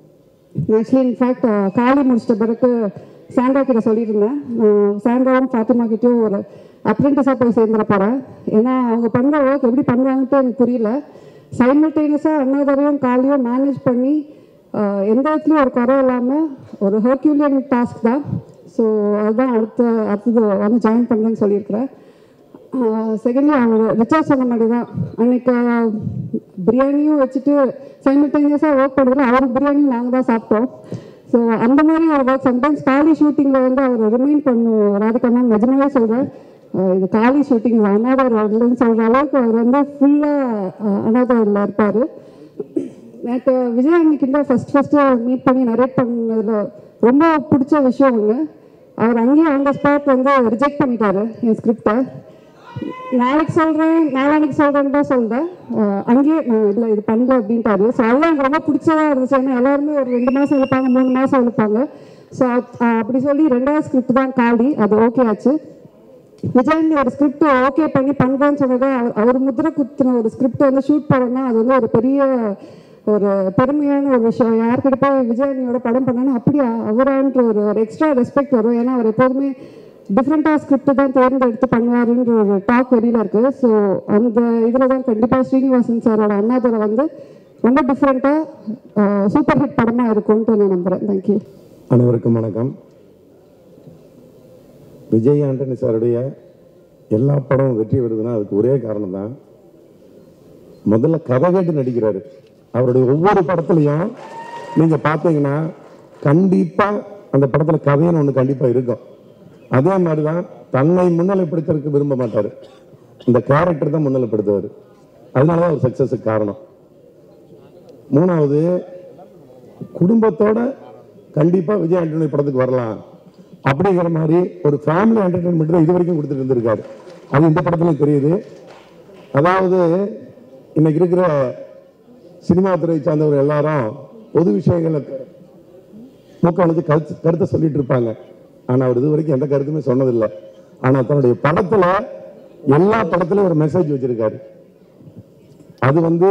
ஆக்சுவலி இன்ஃபேக்ட் காலி முடிச்சிட்ட பிறகு சாண்டா கிட்ட சொல்லியிருந்தேன் நான் சாண்டாவும் ஃபாத்திமா கிட்டேயும் ஒரு அப்ரெண்டிஸாக போய் சேர்ந்துட போகிறேன் ஏன்னா அவங்க பண்ணுற ஒர்க் எப்படி பண்ணுவாங்கன்ட்டு எனக்கு புரியல சைமல்டேனியஸாக அண்ணாதரையும் காலையும் மேனேஜ் பண்ணி ஆஹ், எந்த இடத்துலையும் ஒரு குறை இல்லாமல் ஒரு ஹர்க்யூலியன் டாஸ்க் தான் ஸோ அதுதான் அடுத்த அடுத்தது வந்து ஜாயின் பண்ணுறேன்னு சொல்லியிருக்கிறேன் செகண்ட்லி அவங்க ரிச்சார்ட் சொன்ன மாதிரி தான் அன்னைக்கு பிரியாணியும் வச்சுட்டு சைமல்டேனியஸாக ஒர்க் பண்ணுறதுல அவருக்கு பிரியாணி நாங்கள் தான் சாப்பிட்டோம் ஸோ அந்த மாதிரி ஒரு ஒர்க் சம்டைம்ஸ் காலி ஷூட்டிங்கில் வந்து அவர் ரிமைண்ட் பண்ணும் ராதிகா மேம் நிஜமாவே சொல்கிறேன் இது காலி ஷூட்டிங் அனாதர் வரலன்னு சொல்கிற அளவுக்கு அவர் வந்து ஃபுல்லாக அனாதரில் இருப்பார் எனக்கு விஜய் அன்னைக்கு ஃபஸ்ட் ஃபஸ்ட்டு மீட் பண்ணி நரேட் பண்ணதில் ரொம்ப பிடிச்ச விஷயம் ஒன்று அவர் அங்கேயே ஆன் த ஸ்பாட் வந்து ரிஜெக்ட் பண்ணிட்டாரு என் ஸ்கிரிப்டை நாளைக்கு சொல்கிறேன் நாளானைக்கு சொல்கிறேன்னு தான் சொல்கிறேன் அங்கேயே நான் இல்லை இது பண்ணல அப்படின்ட்டாரு ஸோ அதெல்லாம் எனக்கு ரொம்ப பிடிச்சதா இருந்துச்சு ஏன்னா எல்லாருமே ஒரு ரெண்டு மாதம் இழுப்பாங்க மூணு மாதம் இழுப்பாங்க ஸோ அப்படி சொல்லி ரெண்டாவது ஸ்கிரிப்ட் தான் காடி அது ஓகே ஆச்சு விஜய் ஒரு ஸ்கிரிப்ட் ஓகே பண்ணி பண்ணுறேன்னு சொன்னதை அவர் அவர் முத்திரை குத்துன ஒரு ஸ்கிரிப்ட் வந்து ஷூட் பண்ணோம்னா அது வந்து ஒரு பெரிய ஒரு பெருமையான ஒரு விஷயம் யார்கிட்ட போய் விஜயனியோட படம் பண்ணாலும் அப்படியா அவரான்ற ஒரு ஒரு எக்ஸ்ட்ரா ரெஸ்பெக்ட் வரும் ஏன்னா அவர் எப்போதுமே டிஃப்ரெண்ட்டாக ஸ்கிரிப்ட் தான் தேர்ந்தெடுத்து பண்ணுவாருன்ற ஒரு டாக் வெளியில் இருக்குது ஸோ அந்த இதில் தான் கண்டிப்பாக ஸ்ரீனிவாசன் சாரோட அண்ணாதுரை வந்து ரொம்ப டிஃப்ரெண்ட்டாக சூப்பர் ஹிட் படமாக இருக்கும்ன்ட்டு நான் நம்புகிறேன் தேங்க்யூ
அனைவருக்கும் வணக்கம் விஜய் ஆண்டனி சாருடைய எல்லா படமும் வெற்றி வருதுன்னா அதுக்கு ஒரே காரணம் தான் முதல்ல கதை கேட்டு நடிக்கிறாரு அவருடைய ஒவ்வொரு படத்துலையும் நீங்கள் பார்த்தீங்கன்னா கண்டிப்பாக அந்த படத்தில் கதைன்னு ஒன்று கண்டிப்பாக இருக்கும் அதே மாதிரி தான் தன்னை முன்னிலைப்படுத்துறதுக்கு விரும்ப மாட்டார் இந்த கேரக்டர் தான் முன்னிலைப்படுத்துவார் அதனால தான் ஒரு சக்ஸஸுக்கு காரணம் மூணாவது குடும்பத்தோட கண்டிப்பாக விஜய் ஆண்டனி படத்துக்கு வரலாம் அப்படிங்கிற மாதிரி ஒரு ஃபேமிலி என்டர்டைன்மெண்ட் தான் இது வரைக்கும் கொடுத்துட்டு இருந்திருக்காரு அது இந்த படத்துலையும் தெரியுது அதாவது இன்னைக்கு இருக்கிற சினிமா துறை சார்ந்தவர் எல்லாரும் பொது விஷயங்களை மூக்க வளைச்சு கருத்து கருத்தை சொல்லிட்டு இருப்பாங்க ஆனா அவர் இது வரைக்கும் எந்த கருத்துமே சொன்னதில்லை ஆனா தன்னுடைய படத்துல எல்லா படத்துலயும் ஒரு மெசேஜ் வச்சிருக்காரு அது வந்து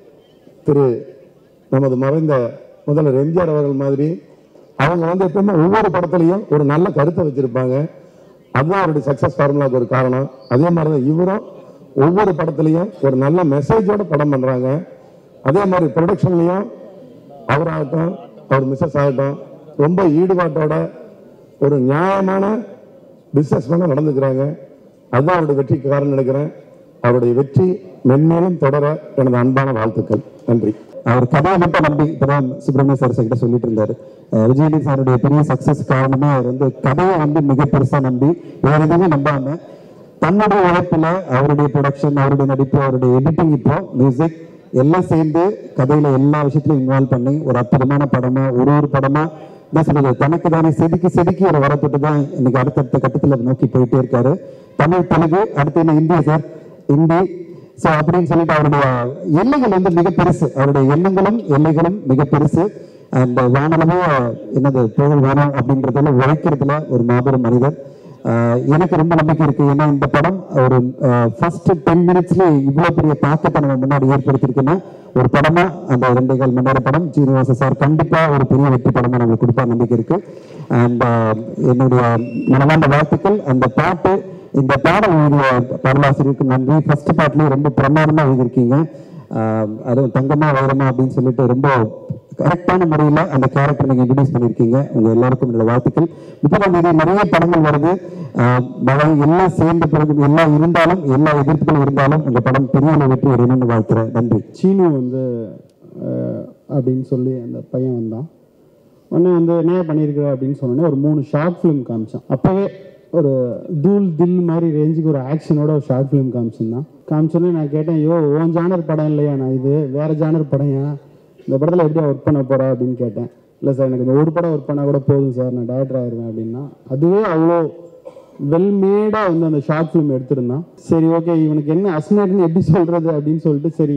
திரு நமது மறைந்த முதல்வர் எம்ஜிஆர் அவர்கள் மாதிரி அவங்க வந்து எப்பவுமே ஒவ்வொரு படத்துலையும் ஒரு நல்ல கருத்தை வச்சிருப்பாங்க அதுதான் அவருடைய சக்சஸ் ஃபார்முலாவுக்கு ஒரு காரணம் அதே மாதிரி தான் இவரும் ஒவ்வொரு படத்துலையும் ஒரு நல்ல மெசேஜோட படம் பண்றாங்க அதே மாதிரி ப்ரொடக்ஷன்லையும் அவராகட்டும் அவர் மிஸ்ஸஸ் ஆகட்டும் ரொம்ப ஈடுபாட்டோட ஒரு நியாயமான பிஸ்னஸ் மேன நடந்துக்கிறாங்க அதுதான் அவருடைய வெற்றிக்கு காரணம் நினைக்கிறேன் அவருடைய வெற்றி மென்மேலும் தொடர எனது அன்பான வாழ்த்துக்கள் நன்றி
அவர் கதையை மட்டும் நம்பி இப்பதான் சுப்பிரமணிய சார் கிட்ட சொல்லிட்டு இருந்தாரு அஹ் விஜயலி சாருடைய பெரிய சக்சஸ் காரணமே அவர் வந்து கதையை வந்து மிக பெருசா நம்பி வேற எதுவுமே நம்பாம தன்னுடைய உழைப்புல அவருடைய ப்ரொடக்ஷன் அவருடைய நடிப்பு அவருடைய எடிட்டிங் இப்போ மியூசிக் எல்லாம் சேர்ந்து கதையில எல்லா விஷயத்திலும் இன்வால்வ் பண்ணி ஒரு அற்புதமான படமா ஒரு ஒரு படமா என்ன சொல்றது தனக்கு தானே செதுக்கி செதுக்கி ஒரு வரத்தொட்டு தான் இன்னைக்கு அடுத்தடுத்த கட்டத்துல நோக்கி போயிட்டே இருக்காரு தமிழ் தெலுங்கு அடுத்து என்ன இந்தியா சார் ஹிந்தி ஸோ அப்படின்னு சொல்லிட்டு அவருடைய எல்லைகள் வந்து மிக பெருசு அவருடைய எண்ணங்களும் எல்லைகளும் மிக பெருசு அந்த வானளவு என்னது புகழ் வேணும் அப்படின்றதுல உழைக்கிறதுல ஒரு மாபெரும் மனிதர் ஆஹ் எனக்கு ரொம்ப நம்பிக்கை இருக்கு ஏன்னா இந்த படம் ஒரு ஃபர்ஸ்ட் டென் மினிட்ஸ்ல இவ்வளவு பெரிய தாக்கத்தை நம்ம முன்னாடி ஏற்படுத்தியிருக்குன்னா ஒரு படமா அந்த ரெண்டே கால் மணி நேர படம் சீனிவாச சார் கண்டிப்பா ஒரு பெரிய வெற்றி படமா நம்மளுக்கு கொடுப்பா நம்பிக்கை இருக்கு அண்ட் என்னுடைய மனமார்ந்த வாழ்த்துக்கள் அந்த பாட்டு இந்த பாடல் எழுதிய பாடலாசிரியருக்கு நன்றி ஃபர்ஸ்ட் பாட்டுலயும் ரொம்ப பிரமாதமா எழுதியிருக்கீங்க ஆஹ் அதுவும் தங்கமா வைரமா அப்படின்னு சொல்லிட்டு ரொம்ப கரெக்டான முறையில் அந்த கேரக்டர் நீங்கள் இன்ட்ரடியூஸ் பண்ணியிருக்கீங்க உங்க எல்லாருக்கும் என்னோட வாழ்த்துக்கள் முப்பதாம் தேதி நிறைய படங்கள் வருது ஆஹ் மழை எல்லாம் சேர்ந்த பிறகு எல்லாம் இருந்தாலும் எல்லா எதிர்ப்புகளும் இருந்தாலும் உங்க படம் பெரிய அளவு வெற்றி அடையணும்னு வாழ்த்துறேன் நன்றி
சீனு வந்து அஹ், அப்படின்னு சொல்லி அந்த பையன் வந்தான் உடனே வந்து என்ன பண்ணியிருக்கிற அப்படின்னு சொன்னோடனே ஒரு மூணு ஷார்ட் ஃபிலிம் காமிச்சான் அப்போவே ஒரு தூள் தில் மாதிரி ரேஞ்சுக்கு ஒரு ஆக்ஷனோட ஒரு ஷார்ட் ஃபிலிம் காமிச்சிருந்தான் காமிச்சோடனே நான் கேட்டேன் ஐயோ ஓன் ஜானர் படம் இல்லையா நான் இது வேற ஜானர் படம் ஏன் இந்த படத்தில் எப்படி ஒர்க் பண்ண போறா அப்படின்னு கேட்டேன் இல்லை சார் எனக்கு இந்த ஒரு படம் ஒர்க் பண்ணால் கூட போதும் சார் நான் டேரக்டர் ஆயிருவேன் அப்படின்னா அதுவே அவ்வளோ வெல் மேடாக வந்து அந்த ஷார்ட் ஃபிலிம் எடுத்திருந்தான் சரி ஓகே இவனுக்கு என்ன அஸ்னர்னு எப்படி சொல்கிறது அப்படின்னு சொல்லிட்டு சரி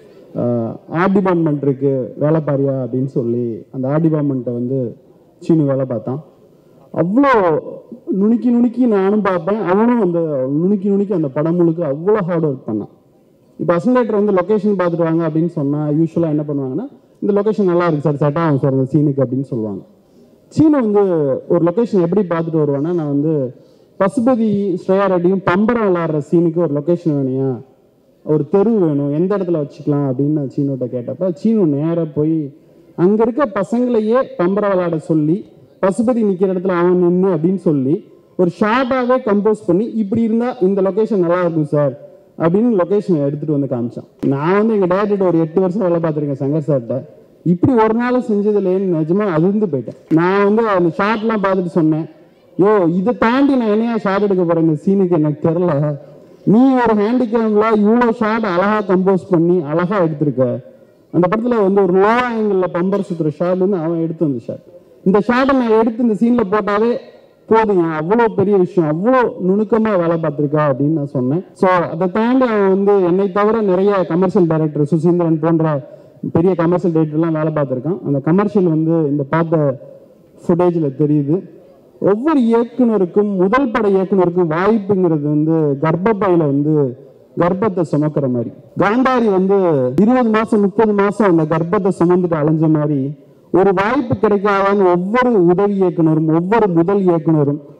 ஆர்ட் டிபார்ட்மெண்ட் இருக்கு வேலை பாரியா அப்படின்னு சொல்லி அந்த ஆர்ட் டிபார்ட்மெண்ட்டை வந்து சீனு வேலை பார்த்தான் அவ்வளோ நுணுக்கி நுணுக்கி நானும் பார்ப்பேன் அவனும் அந்த நுணுக்கி நுணுக்கி அந்த படம் முழுக்க அவ்வளோ ஹார்ட் ஒர்க் பண்ணான் இப்போ அசன்லேட்டர் வந்து லொக்கேஷன் பார்த்துட்டு வாங்க அப்படின்னு சொன்னால் யூஸ்வலாக என்ன பண்ணுவாங்கன்னா இந்த லொக்கேஷன் நல்லா இருக்கு சார் செட் ஆகும் சார் இந்த சீனுக்கு அப்படின்னு சொல்லுவாங்க சீனு வந்து ஒரு லொக்கேஷன் எப்படி பார்த்துட்டு வருவான்னா நான் வந்து பசுபதி ஸ்ரேயா ரெட்டியும் பம்பரம் விளாடுற சீனுக்கு ஒரு லொக்கேஷன் வேணுயா ஒரு தெரு வேணும் எந்த இடத்துல வச்சுக்கலாம் அப்படின்னு நான் சீனோட்ட கேட்டப்ப சீனு நேராக போய் அங்கே இருக்க பசங்களையே பம்பரம் விளாட சொல்லி பசுபதி நிற்கிற இடத்துல அவன் நின்று அப்படின்னு சொல்லி ஒரு ஷார்ட்டாகவே கம்போஸ் பண்ணி இப்படி இருந்தால் இந்த லொக்கேஷன் நல்லா இருக்கும் சார் அப்படின்னு லொக்கேஷன் எடுத்துட்டு வந்து காமிச்சான் நான் வந்து எங்க டேரக்டர் ஒரு எட்டு வருஷம் வேலை பார்த்துருக்கேன் சங்கர் சார்கிட்ட இப்படி ஒரு நாள் செஞ்சதுலேன்னு நிஜமா அதிர்ந்து போயிட்டேன் நான் வந்து அந்த ஷார்ட்லாம் பார்த்துட்டு சொன்னேன் யோ இதை தாண்டி நான் என்னையா ஷார்ட் எடுக்க போறேன் இந்த சீனுக்கு எனக்கு தெரில நீ ஒரு ஹேண்டிகேம்ல இவ்வளோ ஷார்ட் அழகா கம்போஸ் பண்ணி அழகா எடுத்திருக்க அந்த படத்துல வந்து ஒரு லோ ஆங்கிள் பம்பர் சுத்துற ஷாட் வந்து அவன் எடுத்து வந்த ஷாட் இந்த ஷாட்டை நான் எடுத்து இந்த சீன்ல போட்டாவே போதுங்க அவ்வளோ பெரிய விஷயம் அவ்வளோ நுணுக்கமா வேலை பார்த்துருக்கா அப்படின்னு நான் சொன்னேன் ஸோ அதை தாண்டி அவன் வந்து என்னை தவிர நிறைய கமர்ஷியல் டைரக்டர் சுசீந்திரன் போன்ற பெரிய கமர்ஷியல் டைரக்டர்லாம் வேலை பார்த்துருக்கான் அந்த கமர்ஷியல் வந்து இந்த பார்த்த ஃபுட்டேஜில் தெரியுது ஒவ்வொரு இயக்குனருக்கும் முதல் பட இயக்குனருக்கும் வாய்ப்புங்கிறது வந்து கர்ப்பப்பையில வந்து கர்ப்பத்தை சுமக்கிற மாதிரி காந்தாரி வந்து இருபது மாசம் முப்பது மாசம் அந்த கர்ப்பத்தை சுமந்துட்டு அலைஞ்ச மாதிரி ஒரு வாய்ப்பு கிடைக்காதான்னு ஒவ்வொரு உதவி இயக்குனரும் ஒவ்வொரு முதல் இயக்குனரும்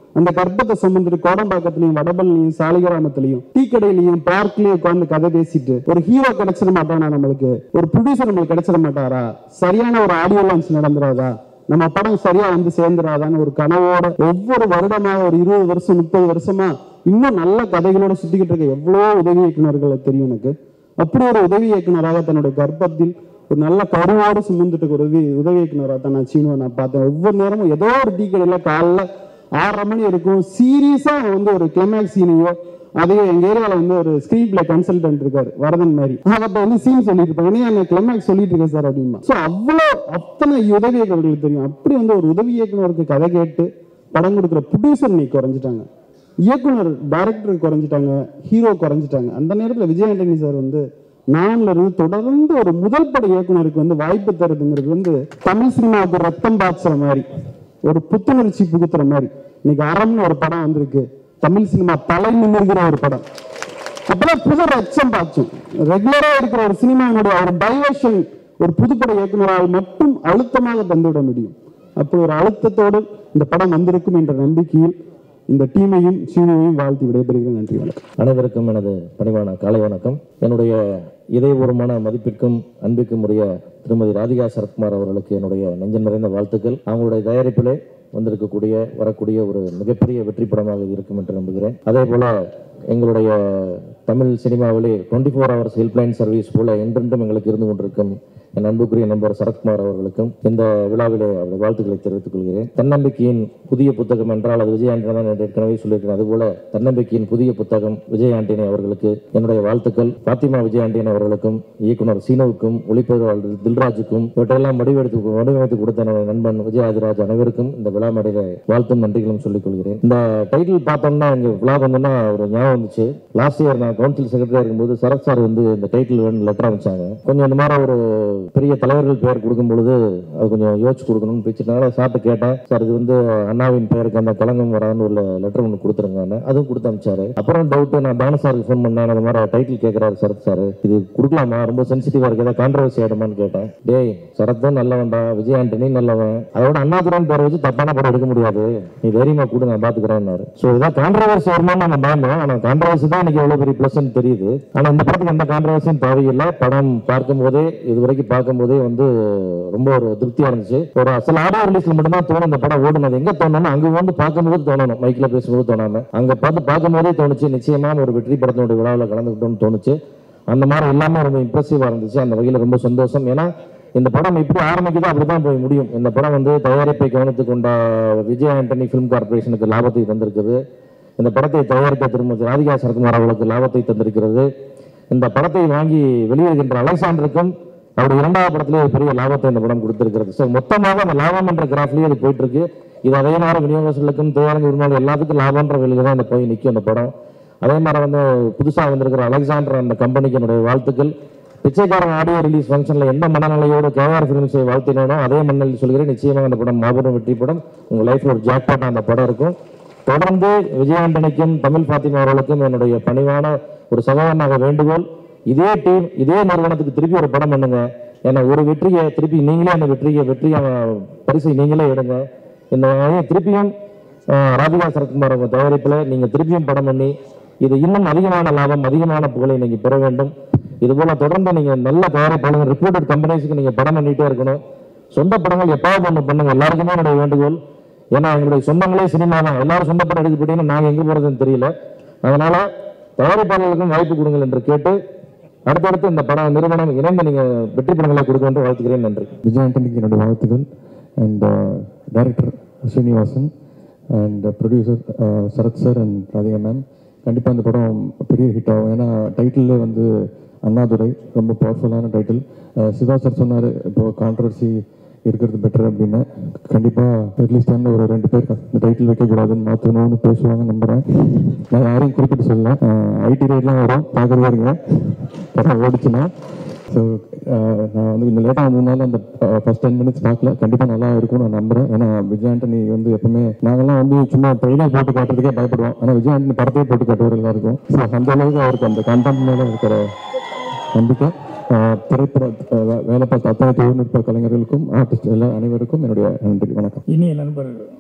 அந்த கர்ப்பத்தை சுமந்துட்டு கோடம்பாக்கத்துலயும் வடபழனியும் சாலிகிராமத்திலையும் டீ கடையிலையும் பார்க்லயும் உட்கார்ந்து கதை பேசிட்டு ஒரு ஹீரோ கிடைச்சிட மாட்டானா நம்மளுக்கு ஒரு ப்ரொடியூசர் நம்மளுக்கு கிடைச்சிட மாட்டாரா சரியான ஒரு ஆடியோ லான்ச் நடந்துராதா நம்ம படம் சரியா வந்து சேர்ந்துராதான்னு ஒரு கனவோட ஒவ்வொரு வருடமாக ஒரு இருபது வருஷம் முப்பது வருஷமா இன்னும் நல்ல கதைகளோட சுத்திக்கிட்டு இருக்க எவ்வளோ உதவி இயக்குனர்களை தெரியும் எனக்கு அப்படி ஒரு உதவி இயக்குனராக தன்னுடைய கர்ப்பத்தில் ஒரு நல்ல கருவோடு சுமந்துட்டு இருக்க ஒரு உதவி உதவி இயக்குனராக தான் நான் சீனுவை நான் பார்த்தேன் ஒவ்வொரு நேரமும் ஏதோ ஒரு டீ கடையில காலைல ஆறரை மணி இருக்கும் சீரியஸா வந்து ஒரு கிளைமேக்ஸ் சீனையோ அதையும் எங்க ஏரியால வந்து ஒரு ஸ்கிரீன் பிளே கன்சல்டன்ட் இருக்காரு வரதன் மாதிரி அப்ப வந்து சீன் சொல்லிட்டு இருப்பாங்க "நீ என்ன கிளைமேக்ஸ் சொல்லிட்டு இருக்கேன் சார் அப்படின்னா சோ அவ்வளோ அத்தனை உதவி இயக்குனர்களுக்கு தெரியும் அப்படி வந்து ஒரு உதவி இயக்குனருக்கு கதை கேட்டு படம் கொடுக்குற ப்ரொடியூசர் நீ குறைஞ்சிட்டாங்க இயக்குனர் டைரக்டர் குறைஞ்சிட்டாங்க ஹீரோ குறைஞ்சிட்டாங்க அந்த நேரத்துல விஜய் ஆண்டனி சார் வந்து நான்ல இருந்து தொடர்ந்து ஒரு முதல் பட இயக்குனருக்கு வந்து வாய்ப்பு தருதுங்கிறது வந்து தமிழ் சினிமாவுக்கு ரத்தம் பாய்ச்சுற மாதிரி ஒரு புத்துணர்ச்சி புகுத்துற மாதிரி இன்னைக்கு அறம்னு ஒரு படம் வந்திருக்கு தமிழ் சினிமா தலை நிமிர்கிற ஒரு படம் அப்பதான் புது ரச்சம் பாய்ச்சும் ரெகுலரா இருக்கிற ஒரு சினிமாவினுடைய ஒரு டைவர்ஷன் ஒரு புதுப்பட இயக்குனரால் மட்டும் அழுத்தமாக தந்துவிட முடியும் அப்படி ஒரு அழுத்தத்தோடு இந்த படம் வந்திருக்கும் என்ற நம்பிக்கையில் இந்த டீமையும் சீனியையும் வாழ்த்தி விடைபெறுகிறேன் நன்றி வணக்கம்
அனைவருக்கும் எனது பணிவான காலை வணக்கம் என்னுடைய இதயபூர்வமான மதிப்பிற்கும் அன்பிற்கும் உரிய திருமதி ராதிகா சரத்குமார் அவர்களுக்கு என்னுடைய நெஞ்சம் நிறைந்த வாழ்த்துக்கள் அவங்களுடைய தயாரிப்பிலே வந்திருக்கக்கூடிய வரக்கூடிய ஒரு மிகப்பெரிய வெற்றி படமாக இருக்கும் என்று நம்புகிறேன் அதே போல எங்களுடைய தமிழ் சினிமாவிலே twenty four hours helpline service போல என்றென்றும் எங்களுக்கு இருந்து கொண்டிருக்கும் என் அன்புக்குரிய நண்பர் சரத்குமார் அவர்களுக்கும் இந்த விழாவிலே அவருடைய வாழ்த்துக்களை தெரிவித்துக் கொள்கிறேன் தன்னம்பிக்கையின் புதிய புத்தகம் என்றால் அது விஜய் ஆண்டனி தான் என்று ஏற்கனவே சொல்லியிருக்கிறேன் அதுபோல தன்னம்பிக்கையின் புதிய புத்தகம் விஜய் ஆண்டனி அவர்களுக்கு என்னுடைய வாழ்த்துக்கள் பாத்திமா விஜய் ஆண்டனி அவர்களுக்கும் இயக்குனர் சீனோவுக்கும் ஒளிப்பதிவாளர் தில்ராஜுக்கும் இவற்றையெல்லாம் வடிவெடுத்து வடிவமைத்து கொடுத்த என்னுடைய நண்பன் விஜய் ஆதிராஜ் அனைவருக்கும் இந்த விழா மேடையில வாழ்த்தும் நன்றிகளும் சொல்லிக் கொள்கிறேன் இந்த டைட்டில் பார்த்தோம்னா எங்க விழா வந்தோம்னா ஒரு ஞாபகம் வந்துச்சு லாஸ்ட் இயர் நான் கவுன்சில் செக்ரட்டரியா இருக்கும்போது சரத் சார் வந்து இந்த டைட்டில் வேணும் லெட்டர் அமைச்சாங்க கொஞ்சம் இந்த மாதிரி ஒரு பெரிய தலைவர்கள் பெயர் கொடுக்கும் பொழுது அது கொஞ்சம் யோசிச்சு கொடுக்கணும்னு பேச்சுனால சார்ட்ட கேட்டேன் சார் இது வந்து அண்ணாவின் பெயருக்கு அந்த கலங்கம் வராதுன்னு ஒரு லெட்டர் ஒன்று கொடுத்துருங்க அதுவும் கொடுத்து அமிச்சாரு அப்புறம் டவுட் நான் பானு சாருக்கு ஃபோன் பண்ணேன் இந்த மாதிரி டைட்டில் கேட்கறாரு சரத் சார் இது கொடுக்கலாமா ரொம்ப சென்சிட்டிவா இருக்கு ஏதாவது கான்ட்ரவர்சி ஆயிடுமான்னு கேட்டேன் டேய் சரத்தும் நல்லவன்டா விஜய் ஆண்டனி நல்லவன் அதோட அண்ணாதுரன் பேரை வச்சு தப்பான படம் எடுக்க முடியாது நீ தைரியமா கூட நான் பாத்துக்கிறேன்னாரு ஸோ இதான் கான்ட்ரவர்சி வருமானு நம்ம பயந்தோம் ஆனா கான்ட்ரவர்சி தான் எனக்கு எவ்வளவு பெரிய பிளஸ் தெரியுது ஆனா இந்த படத்துக்கு எந்த கான்ட்ரவர்சியும் தேவையில்லை படம் பார்க்கும்போதே இது வரைக்கும் பார்க்கும்போதே வந்து ரொம்ப ஒரு திருப்தியா இருந்துச்சு ஒரு சில ஆடியோ ரிலீஸ்ல மட்டும்தான் தோணும் இந்த படம் ஓடுனது எங்க தோணும்னா அங்க வந்து பார்க்கும்போது தோணணும் மைக்ல பேசும்போது தோணாம அங்க பார்த்து பார்க்கும்போதே தோணுச்சு நிச்சயமான ஒரு வெற்றி படத்தினுடைய விழாவில் கலந்துக்கிட்டோம்னு தோணுச்சு அந்த மாதிரி எல்லாமே ரொம்ப இம்ப்ரெசிவா இருந்துச்சு அந்த வகையில் ரொம்ப சந்தோஷம் ஏன்னா இந்த படம் எப்படி ஆரம்பிக்குதோ அப்படிதான் போய் முடியும் இந்த படம் வந்து தயாரிப்பை கவனித்துக் கொண்ட விஜய் ஆண்டனி ஃபிலிம் கார்பரேஷனுக்கு லாபத்தை தந்திருக்குது இந்த படத்தை தயாரித்த திருமதி ராதிகா சரத்குமார் அவர்களுக்கு லாபத்தை தந்திருக்கிறது இந்த படத்தை வாங்கி வெளியிடுகின்ற அலெக்சாண்டருக்கும் அவருடைய இரண்டாவது படத்திலே ஒரு பெரிய லாபத்தை இந்த படம் கொடுத்திருக்கிறது ஸோ மொத்தமாக அந்த லாபம் என்ற கிராஃப்லேயே அது போயிட்டு இருக்கு இது அதே நேரம் விநியோகர்களுக்கும் திரையரங்கு உரிமையாளர் எல்லாத்துக்கும் லாபம்ன்ற வெளியில தான் இந்த போய் நிற்கும் அந்த படம் அதே மாதிரி வந்து புதுசாக வந்திருக்கிற அலெக்சாண்டர் அந்த கம்பெனிக்கு என்னுடைய வாழ்த்துக்கள் பிச்சைக்காரன் ஆடியோ ரிலீஸ் ஃபங்க்ஷன்ல எந்த மனநிலையோடு கேஆர் ஃபிலிம்ஸை வாழ்த்தினோ அதே மனநிலையில் சொல்கிறேன் நிச்சயமாக அந்த படம் மாபெரும் வெற்றி படம் உங்க லைஃப்ல ஒரு ஜாக்பாட் அந்த படம் இருக்கும் தொடர்ந்து விஜயாண்டனிக்கும் தமிழ் பாத்திமா அவர்களுக்கும் என்னுடைய பணிவான ஒரு சகோதரனாக வேண்டுகோள் இதே டீம் இதே நிறுவனத்துக்கு திருப்பி ஒரு படம் பண்ணுங்க ஏன்னா ஒரு வெற்றியை திருப்பி நீங்களே அந்த வெற்றியை வெற்றி பரிசை நீங்களே எடுங்க இந்த வகையை திருப்பியும் அஹ், ராதிகா சரத்குமார் அவங்க தயாரிப்பில் நீங்க திருப்பியும் படம் பண்ணி இது இன்னும் அதிகமான லாபம் அதிகமான புகழை நீங்க பெற வேண்டும் இது போல தொடர்ந்து நீங்க நல்ல தயாரிப்பாளர் ரிப்போர்ட்டட் கம்பெனிஸ்க்கு நீங்க படம் பண்ணிட்டே இருக்கணும் சொந்த படங்கள் எப்பாவது ஒன்று பண்ணுங்க எல்லாருக்குமே என்னுடைய வேண்டுகோள் ஏன்னா எங்களுடைய சொந்தங்களே சினிமா தான் எல்லாரும் சொந்த படம் எடுக்க போட்டீங்கன்னா நாங்கள் எங்கே போகிறதுன்னு தெரியல அதனால தயாரிப்பாளர்களுக்கும் வாய்ப்பு கொடுங்கள் என்று கேட்டு அடுத்தடுத்து இந்த படம் நிறுவனம் இணைந்து நீங்க வெற்றி படங்களை கொடுக்க என்று வாழ்த்துக்கிறேன் நன்றி
விஜய் ஆண்டனிக்கு என்னுடைய வாழ்த்துக்கள் and director Srinivasan and producer Sarath sir and Radhika ma'am கண்டிப்பாக இந்த படம் பெரிய ஹிட் ஆகும் ஏன்னா டைட்டிலே வந்து அண்ணாதுரை ரொம்ப பவர்ஃபுல்லான டைட்டில் சிவா சார் சொன்னார் இப்போ கான்ட்ரவர்சி இருக்கிறது பெட்டர் அப்படின்னு கண்டிப்பாக ரிலீஸ் டைமில் ஒரு ரெண்டு பேர் இந்த டைட்டில் வைக்கக்கூடாதுன்னு மாற்றணும்னு பேசுவாங்க நம்புகிறேன் நான் யாரையும் குறிப்பிட்டு சொல்லல ஐடி ரைட்லாம் வரும் பார்க்குறதா இருங்க படம் ஓடிச்சுன்னா ஸோ நான் வந்து கொஞ்சம் லேட்டாக வந்ததுனால அந்த ஃபர்ஸ்ட் டென் மினிட்ஸ் பார்க்கல கண்டிப்பாக நல்லா இருக்கும்னு நான் நம்புறேன் ஏன்னா விஜய் ஆண்டனி வந்து எப்பவுமே நாங்கெல்லாம் வந்து சும்மா ட்ரெயிலர் போட்டு காட்டுறதுக்கே பயப்படுவோம் ஆனால் விஜய் ஆண்டனி படத்தையே போட்டு காட்டுவார் எல்லாருக்கும் ஸோ அந்த அளவுக்கு அவருக்கு அந்த கண்டென்ட் மேலே இருக்கிற நம்பிக்கை ஆஹ் திரைப்பட ஆஹ் வே- வேலை பார்த்த அத்தனை தொழில்நுட்ப கலைஞர்களுக்கும் ஆர்டிஸ்ட் எல்லா அனைவருக்கும் என்னுடைய நன்றி வணக்கம்
இனிய நண்பர்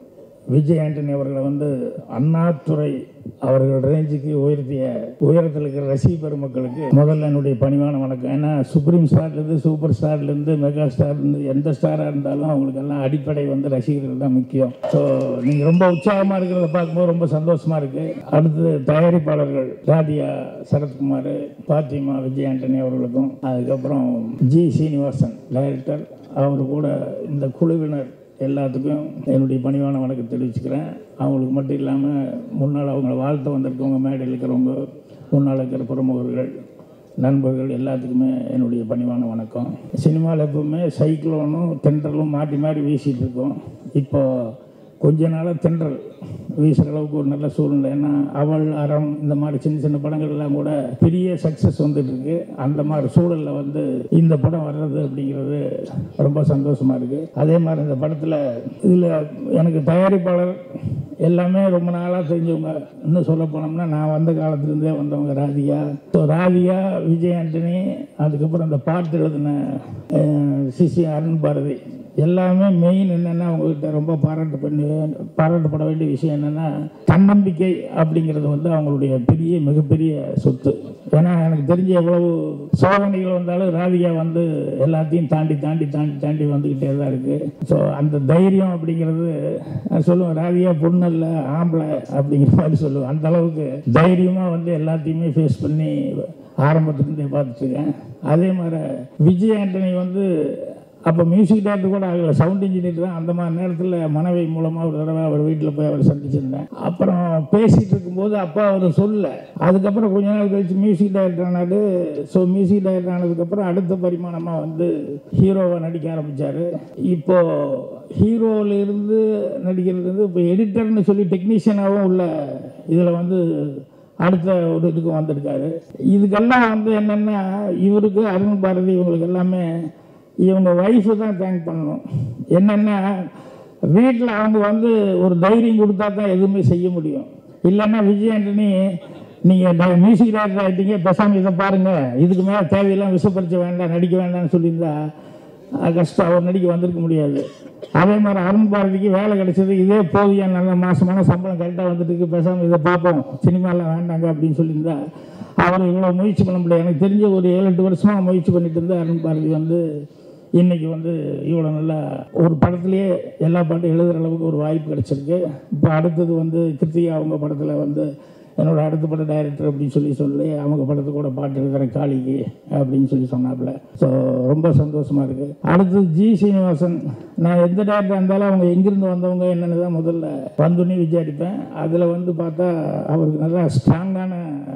விஜய் ஆண்டனி அவர்களை வந்து அண்ணாதுரை அவர்கள் ரேஞ்சுக்கு உயர்த்திய உயரத்தில் இருக்கிற ரசிக பெருமக்களுக்கு முதல்ல என்னுடைய பணிவான வணக்கம் ஏன்னா சுப்ரீம் ஸ்டார்லேருந்து சூப்பர் ஸ்டார்லேருந்து மெகா ஸ்டார்லேருந்து எந்த ஸ்டாராக இருந்தாலும் அவங்களுக்கெல்லாம் அடிப்படை வந்து ரசிகர்கள் தான் முக்கியம் ஸோ நீங்கள் ரொம்ப உற்சாகமாக இருக்கிறத பார்க்கும்போது ரொம்ப சந்தோஷமாக இருக்குது அடுத்து தயாரிப்பாளர்கள் ராதியா சரத்குமார் பாத்திமா விஜய் ஆண்டனி அவர்களுக்கும் அதுக்கப்புறம் ஜி சீனிவாசன் டைரக்டர் அவர் கூட இந்த குழுவினர் எல்லாத்துக்கும் என்னுடைய பணிவான வணக்கம் தெரிவிச்சுக்கிறேன் அவங்களுக்கு மட்டும் இல்லாமல் முன்னால் அவங்கள வாழ்த்த வந்திருக்கவங்க மேடையில் இருக்கிறவங்க முன்னால் இருக்கிற பிரமுகர்கள் நண்பர்கள் எல்லாத்துக்குமே என்னுடைய பணிவான வணக்கம் சினிமாவில் எப்பவுமே சைக்ளோனும் தென்றலும் மாற்றி மாறி வீசிகிட்டு இருக்கோம் இப்போ கொஞ்ச நாளாக தென்றல் வீசுகிற அளவுக்கு ஒரு நல்ல சூழ்நிலை ஏன்னா அவள் அறம் இந்த மாதிரி சின்ன சின்ன படங்கள் எல்லாம் கூட பெரிய சக்ஸஸ் வந்துட்டு இருக்கு அந்த மாதிரி சூழலில் வந்து இந்த படம் வர்றது அப்படிங்கிறது ரொம்ப சந்தோஷமா இருக்கு அதே மாதிரி இந்த படத்தில் இதில் எனக்கு தயாரிப்பாளர் எல்லாமே ரொம்ப நாளாக தெரிஞ்சவங்க இன்னும் சொல்ல போனோம்னா நான் வந்த காலத்துலேருந்தே வந்தவங்க ராதிகா ஸோ ராதிகா விஜய் ஆண்டனி அதுக்கப்புறம் அந்த பாட்டு எழுதின அஹ், சிசி அருண் பாரதி எல்லாமே மெயின் என்னென்னா அவங்ககிட்ட ரொம்ப பாராட்டு பண்ணி பாராட்டப்பட வேண்டிய விஷயம் என்னென்னா தன்னம்பிக்கை அப்படிங்கிறது வந்து அவங்களுடைய பெரிய மிகப்பெரிய சொத்து ஏன்னா எனக்கு தெரிஞ்ச எவ்வளவு சோதனைகள் வந்தாலும் ராதிகா வந்து எல்லாத்தையும் தாண்டி தாண்டி தாண்டி தாண்டி வந்துக்கிட்டே தான் இருக்குது ஸோ அந்த தைரியம் அப்படிங்கிறது நான் சொல்லுவேன் ராதிகா பொண்ணு இல்லை ஆம்பளை அப்படிங்கிற மாதிரி சொல்லுவேன் அந்த அளவுக்கு தைரியமாக வந்து எல்லாத்தையுமே ஃபேஸ் பண்ணி ஆரம்பத்துலேருந்தே பார்த்துட்ருக்கேன் அதே மாதிரி விஜய் ஆண்டனி வந்து அப்போ மியூசிக் டேரக்டர் கூட ஆகல சவுண்ட் இன்ஜினியர் தான் அந்த மாதிரி நேரத்தில் மனைவி மூலமாக ஒரு தடவை அவர் வீட்டில் போய் அவர் சந்திச்சிருந்தேன் அப்புறம் பேசிகிட்டு இருக்கும்போது அப்பா அவர் சொல்ல அதுக்கப்புறம் கொஞ்ச நாள் கழிச்சு மியூசிக் டைரக்டர் ஆனாரு ஸோ மியூசிக் டைரக்டர் ஆனதுக்கப்புறம் அடுத்த பரிமாணமாக வந்து ஹீரோவை நடிக்க ஆரம்பித்தார் இப்போ ஹீரோவில் இருந்து நடிக்கிறது வந்து இப்போ எடிட்டர்னு சொல்லி டெக்னீஷியனாகவும் உள்ள இதில் வந்து அடுத்த ஒரு இதுக்கு வந்திருக்காரு இதுக்கெல்லாம் வந்து என்னென்னா இவருக்கு அருண் பாரதி இவங்களுக்கு எல்லாமே இவங்க ஒய்ஃபு தான் தேங்க் பண்ணணும் என்னென்னா வீட்டில் அவங்க வந்து ஒரு தைரியம் கொடுத்தா தான் எதுவுமே செய்ய முடியும் இல்லைன்னா விஜய் ஆண்டனி நீங்கள் மியூசிக் டைரக்டர் ஆகிட்டீங்க பேசாமல் இதை பாருங்கள் இதுக்கு மேலே தேவையெல்லாம் விஷப்பரிச்சை வேண்டாம் நடிக்க வேண்டாம்னு சொல்லியிருந்தா அஹ் கஷ்டம் அவர் நடிக்க வந்திருக்க முடியாது அதே மாதிரி அருண் பாரதிக்கு வேலை கிடைச்சது இதே போதிய நல்ல மாசமான சம்பளம் கரெக்டாக வந்துட்டு இருக்கு பேசாமல் இதை பார்ப்போம் சினிமாலாம் வேண்டாங்க அப்படின்னு சொல்லியிருந்தா அவர் இவ்வளோ முயற்சி பண்ண முடியாது எனக்கு தெரிஞ்ச ஒரு ஏழு எட்டு வருஷமாக முயற்சி பண்ணிட்டு இருந்த அருண் பாரதி வந்து இன்னைக்கு வந்து இவ்வளோ நல்லா ஒரு படத்துலேயே எல்லா பாட்டும் எழுதுகிற அளவுக்கு ஒரு வாய்ப்பு கிடைச்சிருக்கு இப்போ அடுத்தது வந்து கிருத்திகா அவங்க படத்தில் வந்து என்னோட அடுத்த பட டைரக்டர் அப்படின்னு சொல்லி சொல்லி அவங்க படத்து கூட பாட்டு எழுதுகிற காளிக்கு அப்படின்னு சொல்லி சொன்னாப்புல ஸோ ரொம்ப சந்தோஷமாக இருக்குது அடுத்தது ஜி சீனிவாசன் நான் எந்த டேரக்டர் இருந்தாலும் அவங்க எங்கேருந்து வந்தவங்க என்னென்னு தான் முதல்ல வந்தோடனே விசாரிப்பேன் அதில் வந்து பார்த்தா அவருக்கு நல்லா ஸ்ட்ராங்கான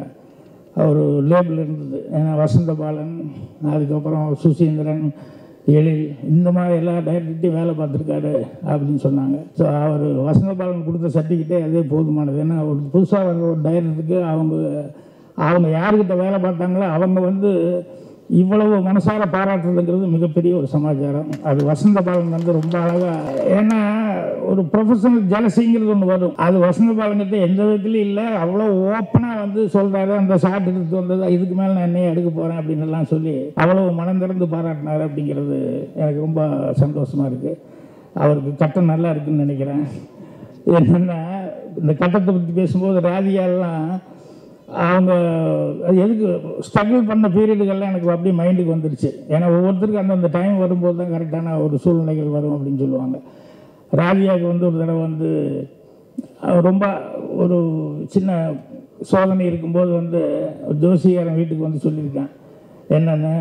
ஒரு லேபிள் இருந்தது ஏன்னா வசந்த பாலன் அதுக்கப்புறம் சுசீந்திரன் எழில் இந்த மாதிரி எல்லா டைரக்டர்கிட்டையும் வேலை பார்த்துருக்காரு அப்படின்னு சொன்னாங்க ஸோ அவர் வசந்த பாலன் கொடுத்த சர்டிஃபிகேட்டே அதே போதுமானது ஏன்னா ஒரு புதுசாக வர்ற ஒரு டைரக்டருக்கு அவங்க அவங்க யாருக்கிட்ட வேலை பார்த்தாங்களோ அவங்க வந்து இவ்வளவு மனசார பாராட்டுறதுங்கிறது மிகப்பெரிய ஒரு சமாச்சாரம் அது வசந்த பாலன் வந்து ரொம்ப அழகாக ஏன்னா ஒரு ப்ரொஃபஷனல் ஜலசிங்கிறது ஒன்று வரும் அது வசந்த பாலன்கிட்ட எந்த விதத்துலையும் இல்லை அவ்வளோ ஓப்பனாக வந்து சொல்கிறாரு அந்த ஷார்ட் எடுத்து வந்தது இதுக்கு மேலே நான் என்னையே எடுக்க போகிறேன் அப்படின்னு எல்லாம் சொல்லி அவ்வளோ மனம் திறந்து பாராட்டினார் அப்படிங்கிறது எனக்கு ரொம்ப சந்தோஷமாக இருக்குது அவருக்கு கட்டம் நல்லா இருக்குன்னு நினைக்கிறேன் என்னென்னா இந்த கட்டத்தை பற்றி பேசும்போது ராதிகாலாம் அவங்க அது எதுக்கு ஸ்ட்ரகிள் பண்ண பீரியடுகள்லாம் எனக்கு அப்படியே மைண்டுக்கு வந்துருச்சு ஏன்னா ஒவ்வொருத்தருக்கும் அந்தந்த டைம் வரும்போது தான் கரெக்டான ஒரு சூழ்நிலைகள் வரும் அப்படின்னு சொல்லுவாங்க ராதியாவுக்கு வந்து ஒரு தடவை வந்து அவ ரொம்ப ஒரு சின்ன சோதனை இருக்கும்போது வந்து ஜோசிகாரன் வீட்டுக்கு வந்து சொல்லியிருக்கான் என்னென்னு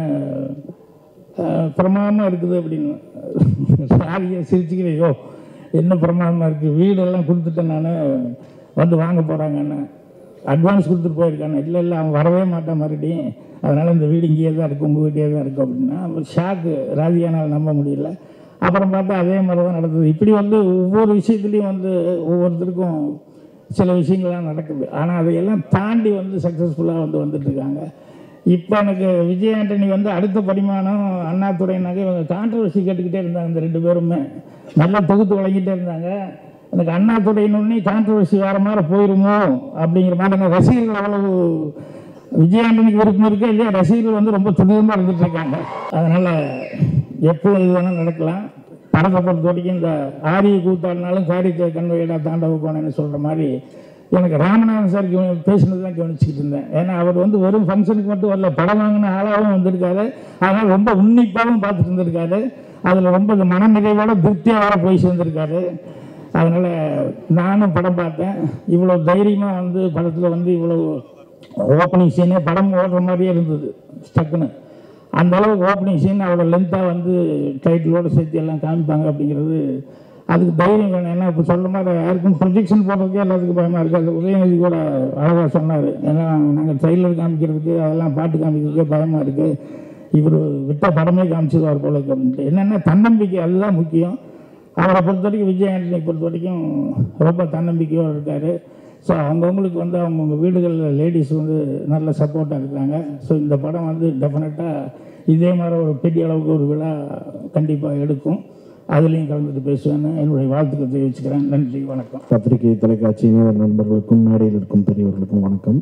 பிரமாதமாக இருக்குது அப்படின்னு ராதிகா சிரிச்சுக்கிறையோ என்ன பிரமாதமாக இருக்குது வீடெல்லாம் கொடுத்துட்டேன் நான் வந்து வாங்க போகிறாங்கன்னு அட்வான்ஸ் கொடுத்துட்டு போயிருக்காங்க இல்லை இல்லை அவன் வரவே மாட்டான் மறுபடியும் அதனால் இந்த வீடு இங்கேயே தான் இருக்குது உங்கள் வீட்டையே தான் இருக்குது அப்படின்னா ஷாக்கு ராதியானால் நம்ப முடியல அப்புறம் பார்த்தா அதே மாதிரி தான் நடந்தது இப்படி வந்து ஒவ்வொரு விஷயத்துலையும் வந்து ஒவ்வொருத்தருக்கும் சில விஷயங்கள்லாம் நடக்குது ஆனால் அதையெல்லாம் தாண்டி வந்து சக்ஸஸ்ஃபுல்லாக வந்து வந்துட்டுருக்காங்க இப்போ எனக்கு விஜய் ஆண்டனி வந்து அடுத்த பரிமாணம் அண்ணாதுரைனாக்க இவங்க கான்ட்ரவர்சி கேட்டுக்கிட்டே இருந்தாங்க இந்த ரெண்டு பேருமே நல்லா தொகுத்து வழங்கிட்டே இருந்தாங்க எனக்கு அண்ணாதுரையினொன்னே கான்ட்ரவர்சி வேறு மாதிரி போயிருமோ அப்படிங்கிற மாதிரி எனக்கு ரசிகர்கள் அவ்வளவு விஜய் ஆண்டனிக்கு விருப்பம் இருக்கு இல்லையா ரசிகர்கள் வந்து ரொம்ப துரிதமாக இருந்துட்டு இருக்காங்க அதனால் எப்போ இது வேணால் நடக்கலாம் படத்தை பொறுத்த வரைக்கும் இந்த ஆரிய கூத்தாடினாலும் காரியத்தை கண்வையிடா தாண்டவ கோணன்னு சொல்கிற மாதிரி எனக்கு ராமநாதன் சார் கவனி பேசினது தான் கவனிச்சுக்கிட்டு இருந்தேன் ஏன்னா அவர் வந்து வெறும் ஃபங்க்ஷனுக்கு மட்டும் வரல படம் வாங்கின ஆளாகவும் வந்திருக்காரு அதனால் ரொம்ப உன்னிப்பாகவும் பார்த்துட்டு இருந்திருக்காரு அதில் ரொம்ப இந்த மனநிறைவோட திருப்தியாக வர போய் சேர்ந்திருக்காரு அதனால் நானும் படம் பார்த்தேன் இவ்வளோ தைரியமாக வந்து படத்தில் வந்து இவ்வளோ ஓப்பனிங் சீனே படம் ஓடுற மாதிரியே இருந்தது ஸ்டக்குன்னு அந்த அளவுக்கு ஓப்பனிங் சீன் அவ்வளோ லென்த்தாக வந்து டைட்டிலோடு சேர்த்து எல்லாம் காமிப்பாங்க அப்படிங்கிறது அதுக்கு தைரியம் வேணும் ஏன்னா இப்போ சொல்ல மாதிரி யாருக்கும் ப்ரொஜெக்ஷன் போடுறதுக்கே எல்லாத்துக்கும் பயமாக இருக்காது உதயநிதி கூட அழகாக சொன்னார் ஏன்னா நாங்கள் ட்ரெய்லர் காமிக்கிறதுக்கு அதெல்லாம் பாட்டு காமிக்கிறதுக்கே பயமாக இருக்குது இவர் விட்ட படமே காமிச்சிருவார் போல இருக்கு அப்படின்ட்டு என்னென்னா தன்னம்பிக்கை அதுதான் முக்கியம் அவரை பொறுத்த வரைக்கும் விஜய் ஆண்டனி பொறுத்த வரைக்கும் ரொம்ப தன்னம்பிக்கையோடு இருக்கார் ஸோ அவங்கவுங்களுக்கு வந்து அவங்கவுங்க வீடுகளில் லேடிஸ் வந்து நல்ல சப்போர்ட்டாக இருக்கிறாங்க ஸோ இந்த படம் வந்து டெஃபினட்டாக இதே மாதிரி ஒரு பெரிய அளவுக்கு ஒரு விழா கண்டிப்பாக எடுக்கும் அதுலேயும் கலந்துட்டு பேசுவேன்னு என்னுடைய வாழ்த்துக்களை தெரிவிச்சுக்கிறேன் நன்றி வணக்கம்
பத்திரிகை தொலைக்காட்சி இணைய நண்பர்களுக்கும் மேடையில் இருக்கும் பெரியவர்களுக்கும் வணக்கம்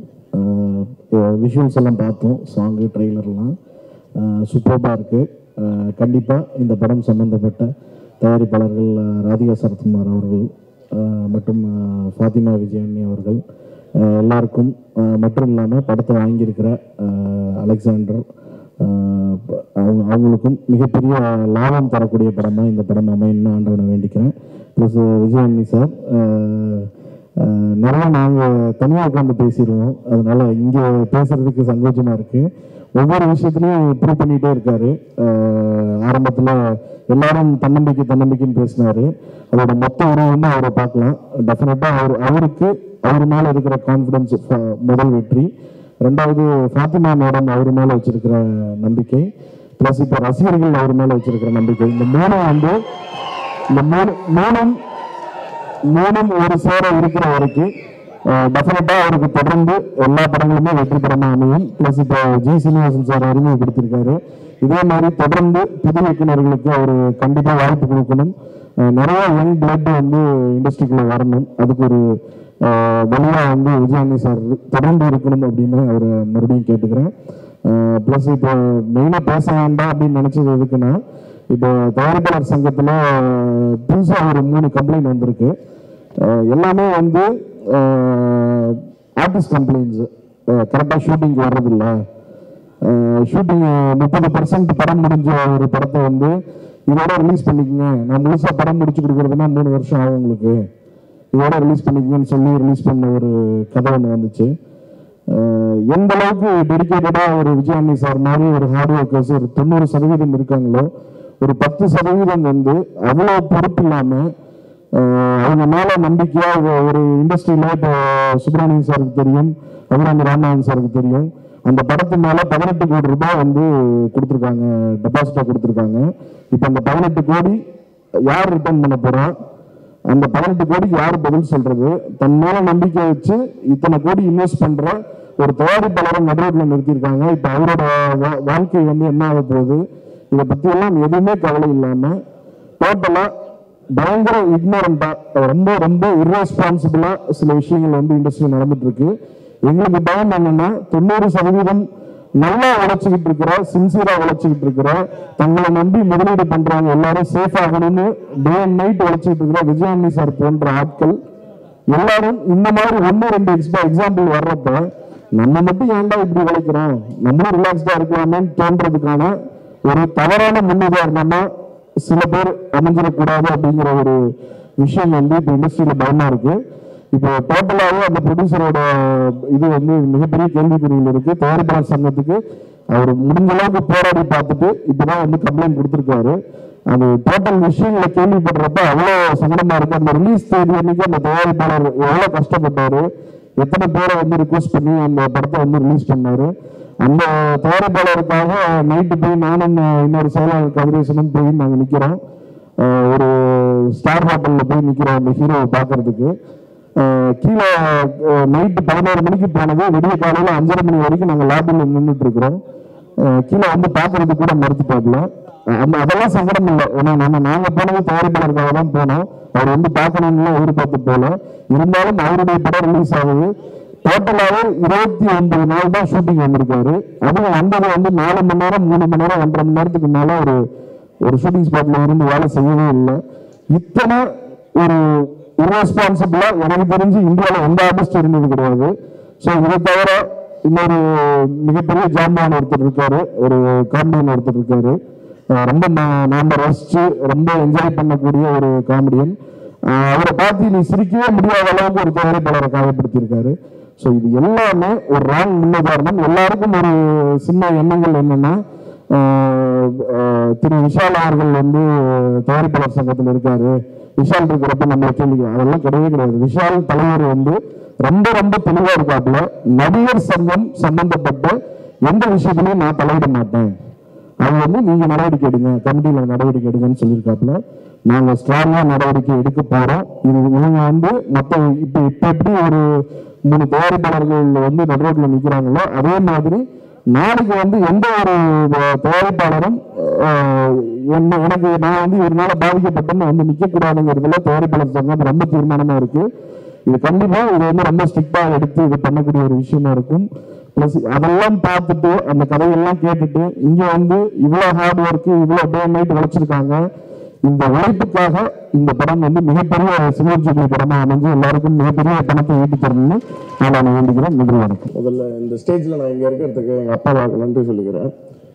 விஷுவல்ஸ் எல்லாம் பார்த்தோம் சாங்கு ட்ரெய்லர்லாம் சூப்பர்பாக இருக்குது கண்டிப்பாக இந்த படம் சம்பந்தப்பட்ட தயாரிப்பாளர்கள் அஹ், ராதிகா சரத்குமார் அவர்கள் அஹ், மற்றும் அஹ், ஃபாத்திமா விஜயண்ணி அவர்கள் அஹ், எல்லாருக்கும் அஹ், மட்டும் இல்லாமல் படத்தை வாங்கியிருக்கிற அஹ், அலெக்சாண்டர் அஹ், ப- அவங்க அவங்களுக்கும் மிகப்பெரிய லாபம் தரக்கூடிய படமாக இந்த படம் அமையணும்னு ஆண்டவனை வேண்டிக்கிறேன் ப்ளஸ் விஜயண்ணி சார் அஹ், அஹ், நிறைய நாங்கள் தனியாக உட்காந்து பேசிடுவோம் அதனால இங்கே பேசுறதுக்கு சங்கோச்சமாக இருக்குது ஒவ்வொரு விஷயத்துலையும் ப்ரூவ் பண்ணிகிட்டே இருக்காரு ஆரம்பத்தில் எல்லாரும் தன்னம்பிக்கை தன்னம்பிக்கைன்னு பேசினாரு அதோட மொத்த உருவம் அவரை பார்க்கலாம் டெஃபினட்டாக அவர் அவருக்கு அவர் மேலே இருக்கிற கான்ஃபிடன்ஸ் முதல் வெற்றி ரெண்டாவது ஃபாத்திமா மேடம் அவர் மேலே வச்சிருக்கிற நம்பிக்கை ப்ளஸ் இப்போ ரசிகர்கள் அவர் மேலே வச்சிருக்கிற நம்பிக்கை இந்த மூணும் வந்து இந்த மூணு மூணும் மூணும் ஒரு சேர இருக்கிற வரைக்கும் டெஃபினட்டா அவருக்கு தொடர்ந்து எல்லா படங்களுமே வெற்றி படமா அமையும் பிளஸ் இப்போ ஜி சீனிவாசன் சார் அறிமுகப்படுத்தியிருக்காரு இதே மாதிரி தொடர்ந்து புது இயக்குநர்களுக்கு அவர் கண்டிப்பா வாய்ப்பு கொடுக்கணும் அஹ் நிறைய யங் பிளட் வந்து இண்டஸ்ட்ரிக்குள்ள வரணும் அதுக்கு ஒரு அஹ், வழியா வந்து விஜயானி சார் தொடர்ந்து இருக்கணும் அப்படின்னு அவரை மறுபடியும் கேட்டுக்கிறேன் ப்ளஸ் இப்போ மெயினாக பேச வேண்டாம் அப்படின்னு நினைச்சது எதுக்குன்னா இப்போ தயாரிப்பாளர் சங்கத்தில் புதுசாக ஒரு மூணு கம்ப்ளைண்ட் வந்திருக்கு அஹ் எல்லாமே வந்து ஆர்டிஸ்ட் கம்ப்ளைண்ட்ஸ் கரெக்டாக ஷூட்டிங் வர்றதில்ல ஷூட்டிங் முப்பது பர்சன்ட் படம் முடிஞ்ச ஒரு படத்தை வந்து இதோட ரிலீஸ் பண்ணிக்கங்க நான் முழுசாக படம் முடிச்சு கொடுக்குறதுனா மூணு வருஷம் ஆகும் உங்களுக்கு இதோட ரிலீஸ் பண்ணிக்கங்கன்னு சொல்லி ரிலீஸ் பண்ண ஒரு கதை ஒன்று வந்துச்சு அஹ் எந்த அளவுக்கு டெடிக்கேட்டடாக ஒரு விஜயானி சார் மாதிரி ஒரு ஹார்ட் ஒர்க்கர்ஸ் ஒரு தொண்ணூறு சதவீதம் இருக்காங்களோ ஒரு பத்து சதவீதம் வந்து அவ்வளோ பொறுப்பு இல்லாமல் அவங்க மேல நம்பிக்கையா ஒ- ஒரு இண்டஸ்ட்ரியில இப்போ சுப்பிரமணியன் சாருக்கு தெரியும் அபிராமி ராமநாதன் சாருக்கு தெரியும் அந்த படத்து மேல பதினெட்டு கோடி ரூபாய் வந்து கொடுத்துருக்காங்க டெபாசிட்டா கொடுத்துருக்காங்க இப்போ அந்த பதினெட்டு கோடி யார் ரிட்டர்ன் பண்ண போறா அந்த பதினெட்டு கோடிக்கு யார் பதில் சொல்றது தன் மேல நம்பிக்கை வச்சு இத்தனை கோடி இன்வெஸ்ட் பண்ற ஒரு தயாரிப்பாளரை நடுவில் நிறுத்தியிருக்காங்க இப்போ அவரோட வா- வாழ்க்கை வந்து என்ன ஆக போகுது இதை பத்தி எல்லாம் எதுவுமே கவலை இல்லாம டோட்டலா பயங்கர இக்னோரண்டா ரொம்ப ரொம்ப irresponsible-ஆ சில விஷயங்கள் வந்து இண்டஸ்ட்ரி நடந்துட்டு இருக்கு எங்களுக்கு பயம் என்னன்னா தொண்ணூறு சதவீதம் நல்லா உழைச்சிக்கிட்டு இருக்கிற சின்சியரா உழைச்சிக்கிட்டு இருக்கிற தங்களை நம்பி முதலீடு பண்றவங்க எல்லாரும் சேஃப் ஆகணும்னு டே அண்ட் நைட் உழைச்சிக்கிட்டு இருக்கிற விஜயானி சார் போன்ற ஆட்கள் எல்லாரும் இந்த மாதிரி ஒன்று ரெண்டு எக்ஸ்ட்ரா எக்ஸாம்பிள் வர்றப்ப நம்ம மட்டும் ஏன்டா இப்படி உழைக்கிறோம் நம்மளும் ரிலாக்ஸ்டா இருக்கலாமேன்னு தோன்றதுக்கான ஒரு தவறான முன்னுதாரணமா சில பேர் அமைஞ்சிடக்கூடாது அப்படிங்கிற ஒரு விஷயம் வந்து இப்போ இண்டஸ்ட்ரியில பயமா இருக்கு இப்போ டோட்டலாகவே அந்த ப்ரொடியூசரோட இது வந்து மிகப்பெரிய கேள்விக்குறியில் இருக்கு தயாரிப்பாளர் சங்கத்துக்கு அவர் முடிஞ்ச அளவுக்கு போராடி பார்த்துட்டு இப்பதான் வந்து கம்ப்ளைண்ட் கொடுத்துருக்காரு அது டோட்டல் விஷயங்களை கேள்விப்படுறப்ப அவ்வளோ சங்கடமா இருக்கு அந்த ரிலீஸ் தேதி அன்னைக்கு அந்த தயாரிப்பாளர் எவ்வளோ கஷ்டப்பட்டாரு எத்தனை பேரை வந்து ரிக்வஸ்ட் பண்ணி அந்த படத்தை வந்து ரிலீஸ் பண்ணாரு அந்த தயாரிப்பாளருக்காக நைட்டு போய் நானும் இன்னொரு செயலாளர் கதிரேசனும் போய் நாங்கள் நிற்கிறோம் ஒரு ஸ்டார் ஹோட்டலில் போய் நிற்கிறோம் அந்த ஹீரோவை பார்க்கறதுக்கு அஹ் கீழே நைட்டு பதினோரு மணிக்கு போனது விடிய காலையில் அஞ்சரை மணி வரைக்கும் நாங்கள் லாபியில் நின்றுட்டு இருக்கிறோம் அஹ் கீழே வந்து பார்க்கறது கூட மறுத்துட்டாப்புல அஹ் அந்த அதெல்லாம் சங்கடம் இல்லை ஏன்னா நம்ம நாங்கள் போனது தயாரிப்பாளருக்காக தான் போனோம் அவர் வந்து பார்க்கணும்னு எதிர்பார்த்து போல இருந்தாலும் அவருடைய படம் ரிலீஸ் ஆகுது டோட்டலாகவே இருபத்தி ஒன்பது நாள் தான் ஷூட்டிங் வந்திருக்காரு அதுவும் வந்தது வந்து நாலு மணி நேரம் மூணு மணி நேரம் ஒன்றரை மணி நேரத்துக்கு மேலே ஒரு
ஒரு ஷூட்டிங் ஸ்பாட்ல இருந்து வேலை செய்யவே இல்லை இத்தனை ஒரு irresponsible-ஆ எனக்கு தெரிஞ்சு இந்தியாவில் எந்த ஆர்டிஸ்ட் இருந்தது கிடையாது ஸோ இதை தவிர இன்னொரு மிகப்பெரிய ஜாம்பான் ஒருத்தர் இருக்காரு ஒரு காமெடியன் ஒருத்தர் இருக்காரு அஹ் ரொம்ப நா- நாம ரசிச்சு ரொம்ப என்ஜாய் பண்ணக்கூடிய ஒரு காமெடியன் அவரை பார்த்து நீ சிரிக்கவே முடியாத அளவுக்கு ஒரு தயாரிப்பாளரை காயப்படுத்தியிருக்காரு ஸோ இது எல்லாமே ஒரு ராங் முன்னுதாரணம் எல்லாருக்கும் ஒரு சின்ன எண்ணங்கள் என்னன்னா ஆஹ் ஆஹ் திரு விஷால் அவர்கள் வந்து தயாரிப்பாளர் சங்கத்தில் இருக்காரு விஷால் இருக்கிறப்ப நம்ம கேள்வி அதெல்லாம் கிடையவே கிடையாது விஷால் தலைவர் வந்து ரொம்ப ரொம்ப தெளிவா இருக்காப்புல நடிகர் சங்கம் சம்பந்தப்பட்ட எந்த விஷயத்திலையும் நான் தலையிட மாட்டேன் அது வந்து நீங்க நடவடிக்கை எடுங்க கமிட்டியில நடவடிக்கை எடுங்கன்னு சொல்லியிருக்காப்புல நாங்க ஸ்ட்ராங்கா நடவடிக்கை எடுக்க போறோம் இது இவங்க வந்து மற்ற இப்ப இப்ப எப்படி ஒரு மூணு தயாரிப்பாளர்கள் வந்து நடுரோட்ல நிக்கிறாங்களோ அதே மாதிரி நாளைக்கு வந்து எந்த ஒரு அஹ், தயாரிப்பாளரும் அஹ், என்ன எனக்கு நான் வந்து இதனால பாதிக்கப்பட்டேன்னு வந்து நிக்க கூடாதுங்கிறதுல தயாரிப்பாளர் சங்கம் ரொம்ப தீர்மானமா இருக்கு இது கண்டிப்பா இது வந்து ரொம்ப ஸ்ட்ரிக்டா எடுத்து இது பண்ணக்கூடிய ஒரு விஷயமா இருக்கும் ப்ளஸ் அதெல்லாம் பார்த்துட்டு அந்த கதையெல்லாம் கேட்டுட்டு இங்க வந்து இவ்வளவு ஹார்ட் ஒர்க் இவ்வளவு டே நைட் உழைச்சிருக்காங்க இந்த உழைப்புக்காக இந்த படம் வந்து மிகப்பெரிய சில்வர் ஜூப்ளி படமா அமைஞ்சு எல்லாருக்கும் மிகப்பெரிய பணத்தை ஈட்டி தரணும்னு நான் நான் வேண்டிக்கிறேன் நன்றி வணக்கம்
முதல்ல இந்த ஸ்டேஜில் நான் இங்கே இருக்கிறதுக்கு எங்கள் அப்பாவுக்கு நன்றி சொல்லிக்கிறேன்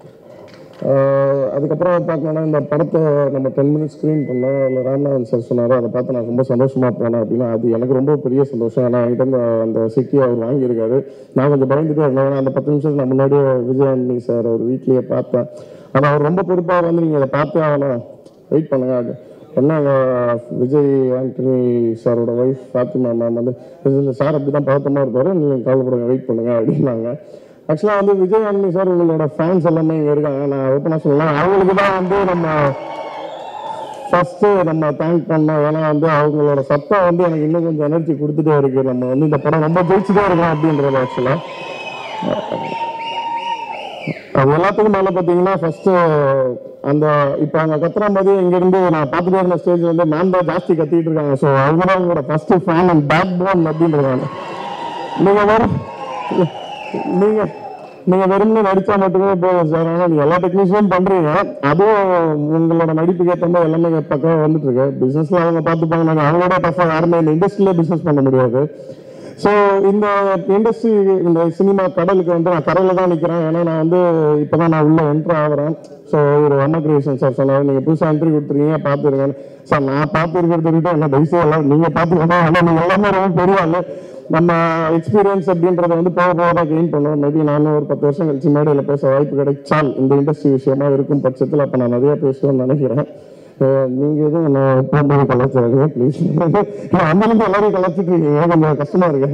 ஆஹ் அதுக்கப்புறம் பார்க்கணும்னா இந்த படத்தை நம்ம டென் மினிட்ஸ் ஸ்க்ரீன் பண்ணோம் அதில் ராமநாதன் சார் சொன்னார் அதை பார்த்து நான் ரொம்ப சந்தோஷமாக போனேன் அப்படின்னா அது எனக்கு ரொம்ப பெரிய சந்தோஷம் ஏன்னா என்கிட்ட இந்த அந்த சிக்கி அவர் வாங்கியிருக்காரு நான் கொஞ்சம் பயந்துட்டே இருந்தேன் ஏன்னா அந்த பத்து நிமிஷத்துக்கு நான் முன்னாடியே விஜயானி சார் அவர் வீட்லேயே பார்த்தேன் ஆனால் அவர் ரொம்ப பொறுப்பாக வந்து நீங்கள் இதை பார்த்தே ஆகணும் வெயிட் பண்ணுங்க என்னங்க விஜய் ஆண்டனி சாரோட ஒய்ஃப் ஃபாத்திமா மேம் வந்து இல்லை சார் அப்படி தான் பதட்டமாக இருப்பார் நீங்கள் கவலைப்படுங்க வெயிட் பண்ணுங்க அப்படின்னாங்க ஆக்சுவலாக வந்து விஜய் ஆண்டனி சார் உங்களோட ஃபேன்ஸ் எல்லாமே இங்கே இருக்காங்க நான் ஓப்பனாக சொல்லலாம் அவங்களுக்கு தான் வந்து நம்ம ஃபஸ்ட்டு நம்ம தேங்க் பண்ணோம் ஏன்னா வந்து அவங்களோட சத்தம் வந்து எனக்கு இன்னும் கொஞ்சம் எனர்ஜி கொடுத்துட்டே இருக்கு நம்ம வந்து இந்த படம் ரொம்ப ஜெயிச்சுட்டே இருக்கோம் அப்படின்றது ஆக்சுவலாக அது எல்லாத்துக்கும் மேலே பார்த்தீங்கன்னா ஃபர்ஸ்ட் அந்த இப்போ அவங்க கத்துற மாதிரி இங்கேருந்து நான் பார்த்துட்டே இருந்த ஸ்டேஜ் வந்து மேம் தான் ஜாஸ்தி கத்திட்டு இருக்காங்க ஸோ அவங்க தான் உங்களோட first fan and backbone அப்படின்றதாங்க நீங்கள் வேறு நீங்கள் நீங்கள் வெறுமனே நடித்தா மட்டுமே போதும் சார் ஆனால் நீங்கள் எல்லா டெக்னீஷியனும் பண்ணுறீங்க அதுவும் உங்களோட நடிப்புக்கு ஏற்ற மாதிரி எல்லாமே பக்கம் வந்துட்டு இருக்கு பிஸ்னஸில் அவங்க பார்த்துப்பாங்க நாங்கள் அவங்களோட டஃபாக யாருமே இந்த இண்டஸ்ட்ரியிலே பிஸ்னஸ் பண்ண முடியாது ஸோ இந்த இண்டஸ்ட்ரி இந்த சினிமா கடலுக்கு வந்து நான் கரையில் தான் நிற்கிறேன் ஏன்னா நான் வந்து இப்போ தான் நான் உள்ளே என்ட்ரு ஆகிறேன் ஸோ ஒரு அம்மா கிரியேஷன் சார் சொன்னார் நீங்கள் புதுசாக என்ட்ரி கொடுத்துருக்கீங்க பார்த்துருக்கேன் சார் நான் பார்த்துருக்கிறது விட என்ன தயவுசெய்து எல்லாம் நீங்கள் பார்த்துக்கணும் ஆனால் நீங்கள் எல்லாமே ரொம்ப பெரிய ஆளு நம்ம எக்ஸ்பீரியன்ஸ் அப்படின்றத வந்து போக போக தான் கெயின் பண்ணுவோம் மேபி நானும் ஒரு பத்து வருஷம் கழிச்சு மேடையில் பேச வாய்ப்பு கிடைச்சால் இந்த இண்டஸ்ட்ரி விஷயமா இருக்கும் பட்சத்தில் அப்போ நான் நிறைய பேசுவேன்னு நினைக்கிறேன் அஹ் நீங்க எதுவும் என்ன போகும்போது கலாச்சாரங்க ப்ளீஸ் அந்த அளவுக்கு எல்லாரையும் கலாச்சிட்டு இருக்கீங்க கொஞ்சம் கஷ்டமா இருக்கு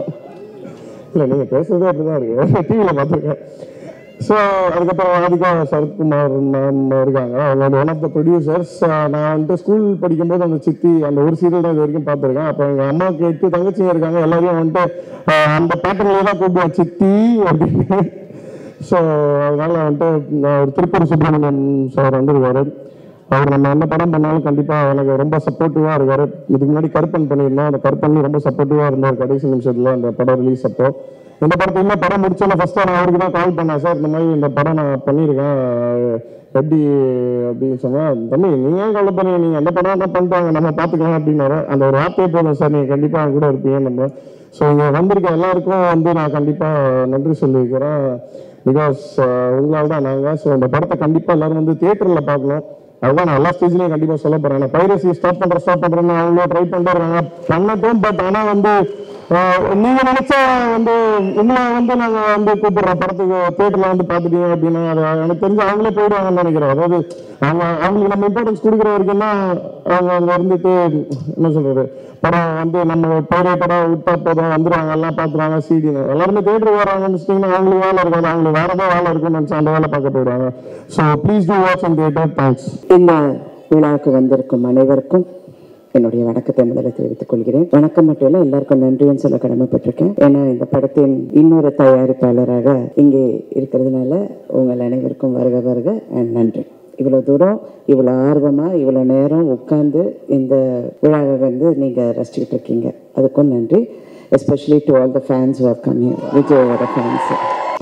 இல்லை நீங்க பேசுறதே அப்படிதான் இருக்கு டிவியில் பார்த்துருக்கேன் ஸோ அதுக்கப்புறம் ராதிகா சரத்குமார் மேம் இருக்காங்க அவங்க ஒன் ஆஃப் த ப்ரொடியூசர்ஸ் நான் வந்துட்டு ஸ்கூல் படிக்கும்போது அந்த சித்தி அந்த ஒரு சீரியல் தான் இது வரைக்கும் பார்த்துருக்கேன் அப்போ எங்கள் அம்மாவுக்கு எட்டு தங்கச்சிங்க இருக்காங்க எல்லாரையும் வந்துட்டு அஹ், அந்த பேட்டர்ன்லேயே தான் கூப்பிடுவேன் சித்தி அப்படின்னு ஸோ அதனால வந்துட்டு நான் ஒரு திருப்பூர் சுப்பிரமணியம் சார் வந்திருக்காரு அவர் நம்ம என்ன படம் பண்ணாலும் கண்டிப்பாக எனக்கு ரொம்ப சப்போர்ட்டிவாக இருக்காரு இதுக்கு முன்னாடி கருப்பன் பண்ணியிருந்தோம் அந்த கருப்பன் ரொம்ப சப்போர்ட்டிவாக இருந்தார் கடைசி நிமிஷத்தில் அந்த படம் ரிலீஸ் அப்போ இந்த படத்தை இன்னும் படம் முடிச்சோன்னா ஃபர்ஸ்ட் நான் அவருக்கு தான் கால் பண்ணேன் சார் இந்த மாதிரி இந்த படம் நான் பண்ணியிருக்கேன் எப்படி அப்படின்னு சொன்னால் தம்பி நீங்கள் ஏன் கவலைப்படுறீங்க நீங்கள் எந்த படம் என்ன பண்ணிட்டாங்க நம்ம பார்த்துக்கலாம் அப்படின்னாரு அந்த ஒரு வார்த்தையே போதும் சார் நீங்கள் கண்டிப்பாக அவங்க கூட இருப்பீங்க நம்ம ஸோ இங்கே வந்திருக்க எல்லாருக்கும் வந்து நான் கண்டிப்பாக நன்றி சொல்லியிருக்கிறேன் பிகாஸ் உங்களால் தான் நாங்கள் ஸோ இந்த படத்தை கண்டிப்பாக எல்லாரும் வந்து தியேட்டரில் பார்க்கணும் அதுதான் நான் எல்லா ஸ்டேஜ்லையும் கண்டிப்பாக சொல்ல போகிறேன் நான் பைரசி ஸ்டாப் பண்ணுற ஸ்டாப் பண்ணுறேன்னு அவங்களே ட்ரை பண்ணிட்டு இருக்காங்க பண்ணட்டும் பட் ஆனால் வந்து ஆஹ், நீங்க நினைச்சா வந்து உங்களை வந்து நாங்க வந்து கூப்பிடுறோம் படத்துக்கு தியேட்டர்ல வந்து பார்த்துட்டீங்க அப்படின்னா அது எனக்கு தெரிஞ்சு அவங்களே போயிடுவாங்கன்னு நினைக்கிறேன் அதாவது அவங்க அவங்களுக்கு நம்ம இம்பார்ட்டன்ஸ் கொடுக்குற வரைக்கும் தான் அவங்க அங்க இருந்துட்டு என்ன சொல்றது படம் வந்து நம்ம பெரிய படம் விட்டா போதும் வந்துருவாங்க எல்லாம் பார்த்துருவாங்க சிடி எல்லாருமே தேட்டருக்கு வராங்கன்னு வச்சுட்டீங்கன்னா அவங்களுக்கு வேலை இருக்காது அவங்களுக்கு வேற ஏதாவது வேலை இருக்கும்னு நினச்சா அந்த வேலை பார்க்க போயிடுவாங்க so please do watch and theatre thanks
இந்த விழாவுக்கு வந்திருக்கும் அனைவருக்கும் என்னுடைய வணக்கத்தை முதல்ல தெரிவித்துக் கொள்கிறேன் வணக்கம் மட்டும் இல்லை எல்லாருக்கும் நன்றியும் சொல்ல கடமைப்பட்டிருக்கேன் ஏன்னா இந்த படத்தின் இன்னொரு தயாரிப்பாளராக இங்கே இருக்கிறதுனால உங்கள் அனைவருக்கும் வருக வருக and நன்றி இவ்வளோ தூரம் இவ்வளோ ஆர்வமாக இவ்வளோ நேரம் உட்கார்ந்து இந்த விழாவை வந்து நீங்கள் ரசிச்சுக்கிட்டு இருக்கீங்க அதுக்கும் நன்றி especially to all the fans ஒர்க் கம் விஜயோட ஃபேன்ஸ்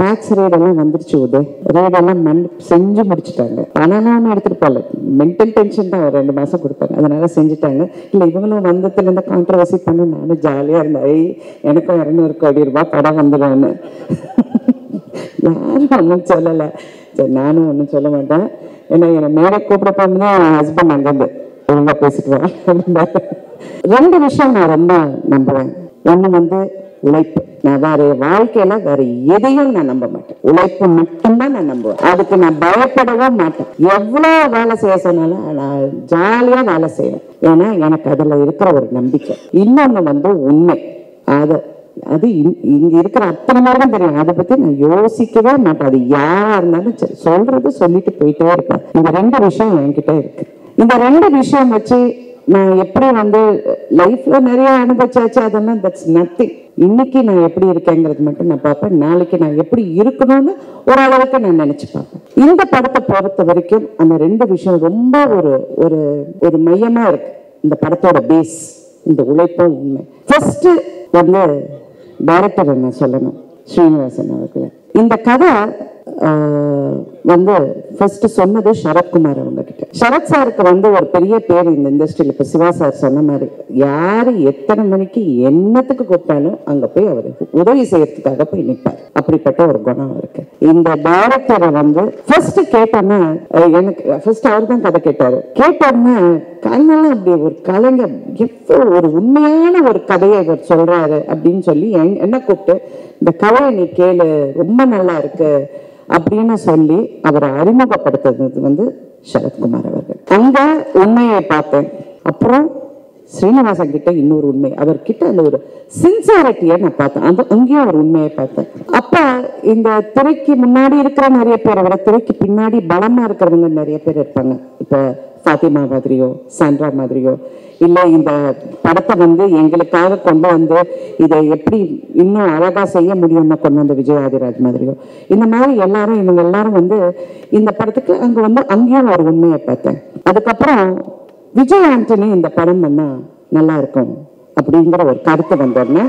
டாக்ஸ் ரேடெல்லாம் வந்துருச்சு உதய் ரேடெல்லாம் மண் செஞ்சு முடிச்சிட்டாங்க பணம்லாம் ஒன்றும் எடுத்துகிட்டு போகல மென்டல் டென்ஷன் தான் ஒரு ரெண்டு மாதம் கொடுப்பாங்க அதனால செஞ்சுட்டாங்க இல்லை இவங்களும் வந்ததுலேருந்து கான்ட்ரவர்சி பண்ண நானும் ஜாலியாக இருந்தேன் ஐ எனக்கும் இரநூறு கோடி ரூபாய் படம் வந்துடும்னு யாரும் ஒன்றும் சொல்லலை சரி நானும் ஒன்றும் சொல்ல மாட்டேன் ஏன்னா என்னை மேலே கூப்பிட போகும்போது என் ஹஸ்பண்ட் அங்கேருந்து ஒழுங்காக பேசிட்டு வா அப்படின்னாரு. ரெண்டு விஷயம் நான் ரொம்ப நம்புவேன் ஒன்று வந்து உழைப்பு நான் வேற வாழ்க்கையில வேற எதையும் நான் நம்ப மாட்டேன் உழைப்பு மட்டும்தான் நான் நம்புவேன் அதுக்கு நான் பயப்படவே மாட்டேன் எவ்வளவு வேலை செய்ய சொன்னாலும் நான் ஜாலியா வேலை செய்வேன் ஏன்னா எனக்கு அதுல இருக்கிற ஒரு நம்பிக்கை இன்னொன்னு வந்து உண்மை அது அது இ- இங்க இருக்கிற அத்தனை பேருக்கும் தெரியும் அதை பத்தி நான் யோசிக்கவே மாட்டேன் அது யாரா இருந்தாலும் சரி சொல்றது சொல்லிட்டு போயிட்டே இருப்பேன் இந்த ரெண்டு விஷயம் என்கிட்ட இருக்கு இந்த ரெண்டு விஷயம் வச்சு நான் எப்படி வந்து லைஃப்ல நிறைய அனுபவிச்சாச்சு அதெல்லாம் தட்ஸ் நத்திங் இன்னைக்கு நான் எப்படி இருக்கேங்கிறது மட்டும் நான் பார்ப்பேன் நாளைக்கு நான் எப்படி இருக்கணும்னு ஓரளவுக்கு நான் நினைச்சு பார்ப்பேன் இந்த படத்தை பொறுத்த வரைக்கும் அந்த ரெண்டு விஷயம் ரொம்ப ஒரு ஒரு ஒரு மையமா இருக்கு இந்த படத்தோட பேஸ் இந்த உழைப்பும் உண்மை ஃபர்ஸ்ட் வந்து டைரக்டர் என்ன சொல்லணும் ஸ்ரீனிவாசன் அவர்களே இந்த கதை ஆஹ், வந்து ஃபர்ஸ்ட் சொன்னது சரத்குமார் அவங்க கிட்ட சரத் சாருக்கு வந்து ஒரு பெரிய பேர் இந்த இண்டஸ்ட்ரியில் இப்போ சிவா சார் சொன்ன மாதிரி யாரு எத்தனை மணிக்கு என்னத்துக்கு கூப்பிட்டாலும் அங்க போய் அவர் உதவி செய்யறதுக்காக போய் நிற்பார் அப்படிப்பட்ட ஒரு குணம் இருக்கு இந்த டைரக்டரை வந்து ஃபர்ஸ்ட் கேட்டோன்னா அஹ், எனக்கு ஃபர்ஸ்ட் அவர் தான் கதை கேட்டாரு கேட்டோன்னா கண்ணெல்லாம் அப்படி ஒரு கலைஞர் எவ்வளவு ஒரு உண்மையான ஒரு கதையை இவர் சொல்றாரு அப்படின்னு சொல்லி என்- என்ன கூப்பிட்டு இந்த கதையை நீ கேளு ரொம்ப நல்லா இருக்கு அப்படின்னு சொல்லி அவரை அறிமுகப்படுத்துறது வந்து சரத்குமார் அவர்கள் அங்க உண்மையை பார்த்தேன் அப்புறம் ஸ்ரீனிவாசன் கிட்ட இன்னொரு உண்மை அவர்கிட்ட அந்த ஒரு சின்சாரிட்டியை நான் பார்த்தேன் அந்த அங்கேயும் ஒரு உண்மையை பார்த்தேன் அப்ப இந்த திரைக்கு முன்னாடி இருக்கிற நிறைய பேரை விட திரைக்கு பின்னாடி பலமா இருக்கிறவங்க நிறைய பேர் இருப்பாங்க இப்ப ஃபாத்திமா மாதிரியோ சாண்ட்ரா மாதிரியோ இல்ல இந்த படத்தை வந்து எங்களுக்காக கொண்டு வந்து இதை எப்படி இன்னும் அழகா செய்ய முடியும்னு கொண்டு வந்த விஜய் ஆதிராஜ் மாதிரியோ இந்த மாதிரி எல்லாரும் இவங்க எல்லாரும் வந்து இந்த படத்துக்கு அங்க வந்து அங்கேயும் ஒரு உண்மையை பார்த்தேன் அதுக்கப்புறம் விஜய் ஆண்டனி இந்த படம் பண்ணா நல்லா இருக்கும் அப்படிங்கிற ஒரு கருத்து வந்தோடனே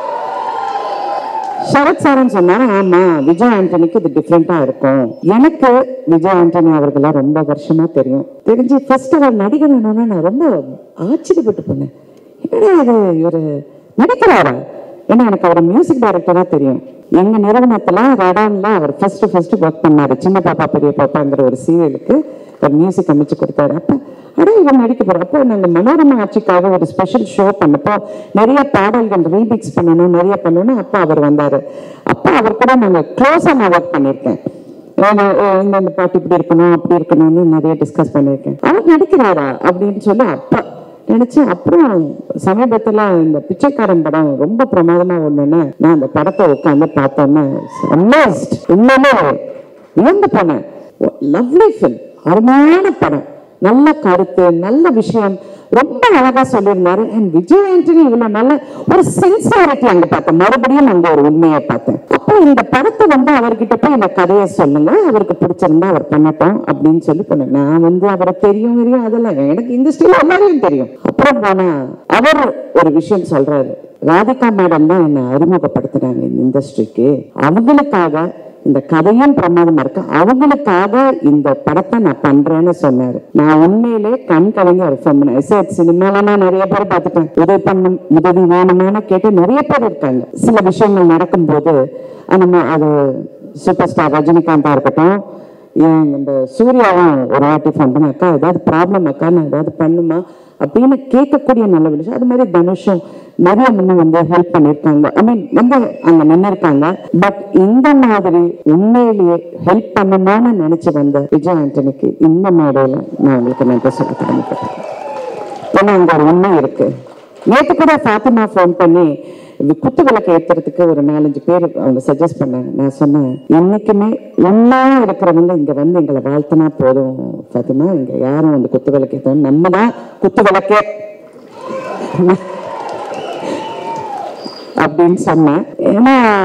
சரத் சாரன் சொன்னாரு ஆமா விஜய் ஆண்டனிக்கு இது டிஃப்ரெண்டா இருக்கும் எனக்கு விஜய் ஆண்டனி அவர்கள ரொம்ப வருஷமா தெரியும் தெரிஞ்சு ஃபர்ஸ்ட் அவர் நடிகர் வேணும்னா நான் ரொம்ப ஆச்சரியப்பட்டு போனேன் என்னடா இது இவரு நடிக்கிறாரா ஏன்னா எனக்கு அவர் மியூசிக் டைரக்டரா தெரியும் எங்க நிறுவனத்துல ரடான்ல அவர் ஃபர்ஸ்ட் ஃபர்ஸ்ட் ஒர்க் பண்ணாரு சின்ன பாப்பா பெரிய பாப்பாங்கிற ஒரு சீரியலுக்கு ஒரு மியூசிக் அமைச்சு கொடுத்தாரு அப்ப அட இவன் நடிக்க போற அப்போ நாங்க மனோரமா ஆட்சிக்காக ஒரு ஸ்பெஷல் ஷோ பண்ணப்போ நிறைய பாடல்கள் ரீமிக்ஸ் பண்ணணும் நிறைய பண்ணணும் அப்ப அவர் வந்தாரு அப்ப அவர் கூட நாங்க க்ளோஸா நான் ஒர்க் பண்ணியிருக்கேன் ஏன்னா, அஹ் இந்த இந்த பாட்டு இப்படி இருக்கணும் அப்படி இருக்கணும்னு நிறைய டிஸ்கஸ் பண்ணியிருக்கேன் அவர் நடிக்கிறாரா அப்படின்னு சொல்லி அப்ப நினைச்சேன் அப்புறம் சமீபத்துல இந்த பிச்சைக்காரன் படம் ரொம்ப பிரமாதமா ஒண்ணுன்னு நான் அந்த படத்தை உட்காந்து பார்த்தோன்னே amazed. உண்மையிலே வியந்து போனேன் லவ்லி ஃபில் அருமையான படம் நல்ல கருத்து நல்ல விஷயம் ரொம்ப அழகா சொல்லியிருந்தாரு அண்ட் விஜய் ஆண்டனி இவ்வளவு நல்ல ஒரு சென்சாரிட்டி அங்க பார்த்தேன் மறுபடியும் அங்க ஒரு உண்மையை பார்த்தேன் அப்போ இந்த படத்தை வந்து அவர்கிட்ட போய் இந்த கதையை சொல்லுங்க அவருக்கு பிடிச்சிருந்தா அவர் பண்ணட்டும் அப்படின்னு சொல்லி பண்ணேன் நான் வந்து அவரை தெரியும் தெரியும் அதெல்லாம் எனக்கு இந்த ஸ்டைல் எல்லாரையும் தெரியும் அப்புறம் போனா அவர் ஒரு விஷயம் சொல்றாரு ராதிகா மேடம் தான் என்னை அறிமுகப்படுத்துறாங்க இந்த இண்டஸ்ட்ரிக்கு அவங்களுக்காக இந்த கதையும் பிரமாதமா இருக்கு அவங்களுக்காக இந்த படத்தை நான் பண்றேன்னு சொன்னாரு நான் உண்மையிலே கண் கலங்கி ஒரு சார் சினிமால நான் நிறைய பேர் பார்த்துட்டேன் உதவி பண்ண உதவி வேணுமான்னு கேட்டு நிறைய பேர் இருக்காங்க சில விஷயங்கள் நடக்கும்போது நம்ம அது சூப்பர் ஸ்டார் ரஜினிகாந்தா இருக்கட்டும் ஏன் இந்த சூர்யாவும் ஒரு வாட்டி ஃபோன் பண்ணி அக்கா ஏதாவது ப்ராப்ளம் அக்கா நான் ஏதாவது பண்ணுமா அப்படின்னு கேட்கக்கூடிய நல்ல விஷயம் அது மாதிரி தனுஷும் நிறைய முன்ன வந்து ஹெல்ப் பண்ணியிருக்காங்க ஐ மீன் வந்து அங்க நின்று இருக்காங்க பட் இந்த மாதிரி உண்மையிலேயே ஹெல்ப் பண்ணணும்னு நினைச்சு வந்த விஜய் ஆண்டனிக்கு இந்த மேடையில நான் உங்களுக்கு நன்றி சொல்ல கடமைப்பட்டேன் ஏன்னா அங்க ஒரு உண்மை இருக்கு நேற்று கூட ஃபாத்திமா ஃபோன் பண்ணி இந்த குத்து விளக்கு ஏத்துறதுக்கு ஒரு நாலஞ்சு பேர் அவங்க சஜஸ்ட் பண்ணாங்க நான் சொன்னேன் என்னைக்குமே உண்மையா இருக்கிறவங்க இங்க வந்து எங்களை வாழ்த்தினா போதும் ஃபாத்திமா இங்க யாரும் வந்து குத்து விளக்கு ஏற்றணும் நம்ம தான் குத்து விளக்கே அப்படின்னு சொன்னேன் ஏன்னா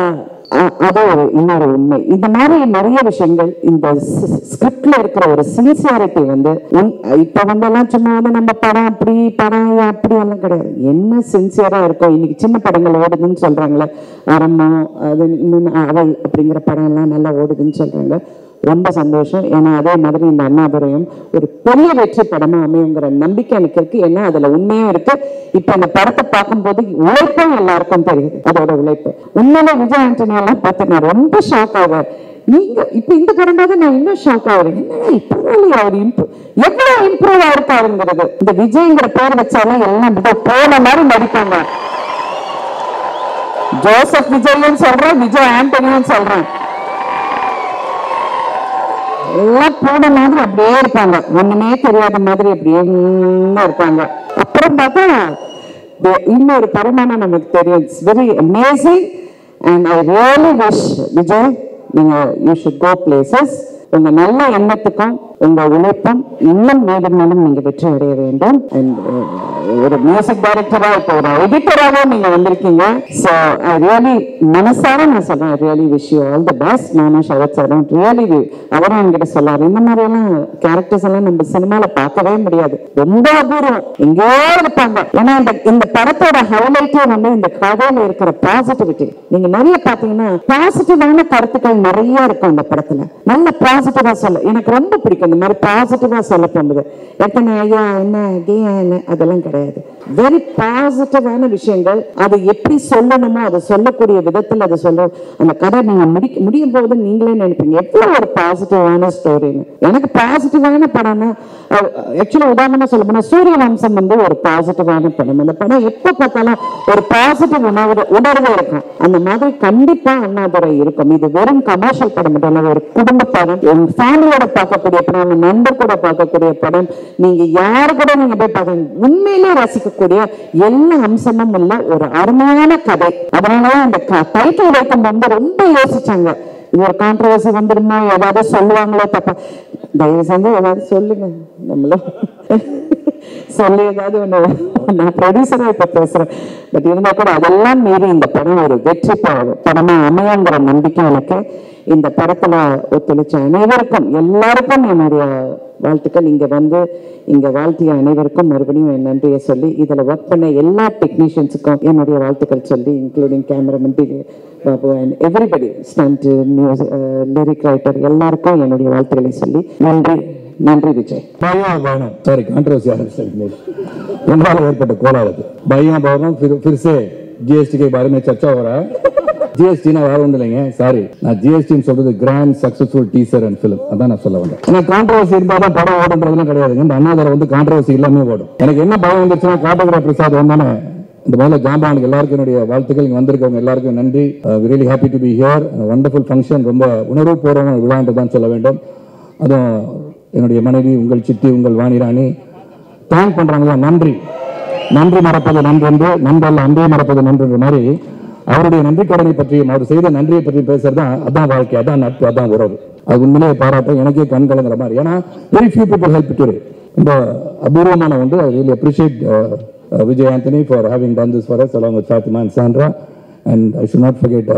அ- அது ஒரு இன்னொரு உண்மை இந்த மாதிரி நிறைய விஷயங்கள் இந்த ஸ்கிரிப்ட்ல இருக்கிற ஒரு சின்சியாரிட்டி வந்து உன்- இப்ப வந்தெல்லாம் சும்மா வந்து நம்ம படம் அப்படி படம் அப்படி எல்லாம் கிடையாது என்ன சின்சியரா இருக்கும் இன்னைக்கு சின்ன படங்கள் ஓடுதுன்னு சொல்றாங்களே அறமோ அது இன்னொன்னு அவள் அப்படிங்கிற படம் எல்லாம் நல்லா ஓடுதுன்னு சொல்றாங்க ரொம்ப சந்தோஷம் ஏன்னா அதே மாதிரி இந்த அண்ணாதுரையும் ஒரு பெரிய வெற்றி படமா அமையுங்கிற நம்பிக்கை எனக்கு இருக்கு ஏன்னா அதுல உண்மையும் இருக்கு இப்ப இந்த படத்தை பார்க்கும்போது உழைப்பும் எல்லாருக்கும் தெரியுது அதோட உழைப்பு உண்மையில விஜய் ஆண்டனி எல்லாம் பார்த்து நான் ரொம்ப ஷாக் ஆவேன் நீங்க இப்ப இந்த படம் பார்த்து நான் இன்னும் ஷாக் ஆகுறேன் என்னடா இப்ப அவர் இம்ப்ரூவ் எவ்வளவு இம்ப்ரூவ் ஆயிருக்காருங்கிறது இந்த விஜய்ங்கிற பேர் வச்சாலும் எல்லாம் இதோ போன மாதிரி நடிப்பாங்க ஜோசப் விஜயும் சொல்றேன் விஜய் ஆண்டனியும் சொல்றேன் எல்லாம் போன மாதிரி அப்படியே இருப்பாங்க ஒண்ணுமே தெரியாத மாதிரி அப்படியே உம்முன்னு இருப்பாங்க அப்புறம் பார்த்தா the- இன்னொரு பரிமாணம் நமக்கு தெரியும் it's very amazing and I really wish Vijay நீங்க யூ ஷுட் கோ பிளேசஸ் உங்க நல்ல எண்ணத்துக்கும் உங்க உழைப்பும் இன்னும் மேலும் மேலும் நீங்க வெற்றி அடைய வேண்டும் அண்ட் ஒரு மியூசிக் டைரக்டரா இப்போ ஒரு எடிட்டராகவும் நீங்க வந்திருக்கீங்க ஸோ ஐ ரியலி மனசார நான் சொல்றேன் really wish you all the best நானும் சரத் சாரும் ரியலி அவரும் என்கிட்ட சொல்லாரு இந்த மாதிரி எல்லாம் கேரக்டர்ஸ் எல்லாம் நம்ம சினிமால பார்க்கவே முடியாது ரொம்ப அபூர்வம் எங்கேயோ இருப்பாங்க ஏன்னா இந்த இந்த படத்தோட ஹைலைட்டே வந்து இந்த கதையில இருக்கிற பாசிட்டிவிட்டி நீங்க நிறைய பாத்தீங்கன்னா பாசிட்டிவான கருத்துக்கள் நிறைய இருக்கும் இந்த படத்துல நல்ல பாசிட்டிவா சொல்ல எனக்கு ரொம்ப பிடிக்கும் இந்த மாதிரி பாசிட்டிவா சொல்ல போகுது எத்தனை ஐயா என்ன கே என்ன அதெல்லாம் கிடையாது வெரி பாசிட்டிவான விஷயங்கள் அதை எப்படி சொல்லணுமோ அதை சொல்லக்கூடிய விதத்தில் அதை சொல்ல அந்த கதை நீங்க முடிக்க முடியும் போது நீங்களே நினைப்பீங்க எவ்வளவு ஒரு பாசிட்டிவான ஸ்டோரின்னு எனக்கு பாசிட்டிவான படம்னா ஆக்சுவலா உதாரணமா சொல்ல போனா சூரிய வம்சம் வந்து ஒரு பாசிட்டிவான படம் அந்த படம் எப்ப பார்த்தாலும் ஒரு பாசிட்டிவ் உணர்வு உணர்வு இருக்கும் அந்த மாதிரி கண்டிப்பா அண்ணாதுரை இருக்கும் இது வெறும் கமர்ஷியல் படம் மட்டும் இல்ல ஒரு குடும்ப படம் உங்க ஃபேமிலியோட பார்க்கக்கூடிய படம் உங்க நண்பர் கூட பார்க்கக்கூடிய படம் நீங்க யாரு கூட நீங்க போய் பார்க்க உண்மையிலே ரசிக்கக்கூடிய எல்லா அம்சமும் உள்ள ஒரு அருமையான கதை அதனாலதான் இந்த டைட்டில் வைக்கும் போது ரொம்ப யோசிச்சாங்க இது ஒரு கான்ட்ரவர்சி வந்துடுமா ஏதாவது சொல்லுவாங்களோ தப்பா தயவு செஞ்சு ஏதாவது சொல்லுங்க நம்மளும் சொல்லி ஏதாவது ஒண்ணு நான் ப்ரொடியூசரா இப்ப பேசுறேன் பட் இருந்தா கூட அதெல்லாம் மீறி இந்த படம் ஒரு வெற்றி ப- படமா அமையுங்கிற நம்பிக்கை எனக்கு இந்த படத்துல ஒத்துழைச்ச அனைவருக்கும் எல்லாருக்கும் என்னுடைய வாழ்த்துக்கள் இங்க வந்து இங்க வாழ்த்திய அனைவருக்கும் மறுபடியும் என் நன்றியை சொல்லி இதுல ஒர்க் பண்ண எல்லா டெக்னீஷியன்ஸுக்கும் என்னுடைய வாழ்த்துக்கள் சொல்லி including cameraman Babu and everybody stunt music lyric writer எல்லாருக்கும் என்னுடைய வாழ்த்துக்களை சொல்லி நன்றி நன்றி விஜய்
பயம் பவனம் சாரி கான்ட்ரவர்சி आरएसएस उनका ஏற்பட்ட கோளாறு பயம் பவனம் फिर फिर से जीएसटी के बारे में चर्चा हो रहा है ஜிஎஸ்டி வேற ஒன்றும் இல்லைங்க சாரி நான் ஜிஎஸ்டின்னு சொல்றது grand successful teaser and film அதான் நான் சொல்ல வந்தேன் ஏன்னா கான்ட்ரவர்சி இருந்தால் தான் படம் ஓடுன்றதுலாம் கிடையாதுங்க இந்த அண்ணாதரை வந்து கான்ட்ரவர்சி இல்லாமே ஓடும் எனக்கு என்ன பயம் வந்துச்சுன்னா காட்டோகிராஃப் பிரசாத் வந்தானே இந்த முதல்ல ஜாம்பானுக்கு எல்லாருக்கும் என்னுடைய வாழ்த்துக்கள் இங்க வந்திருக்கவங்க எல்லாருக்கும் நன்றி really happy to be here wonderful function ரொம்ப உணர்வு பூர்வமான விழா என்று தான் சொல்ல வேண்டும் அதுவும் என்னுடைய மனைவி உங்கள் சித்தி உங்கள் வாணிராணி தேங்க் பண்றாங்களா நன்றி நன்றி மறப்பது நன்றென்று நன்றல்ல அன்பே மறப்பது நன்றென்ற மாதிரி அவருடைய நன்றி கடனை பற்றியும் அவர் செய்த நன்றியை பற்றி பேசுறது தான் அதான் வாழ்க்கை அதான் நட்பு அதான் உறவு அது உண்மையிலேயே பாராட்டும் எனக்கே கண் கலங்குற மாதிரி ஏன்னா very few people help today ரொம்ப அபூர்வமான ஒன்று I really appreciate Vijay Antony for having done this for us along with Fatima and Sandra and I should not forget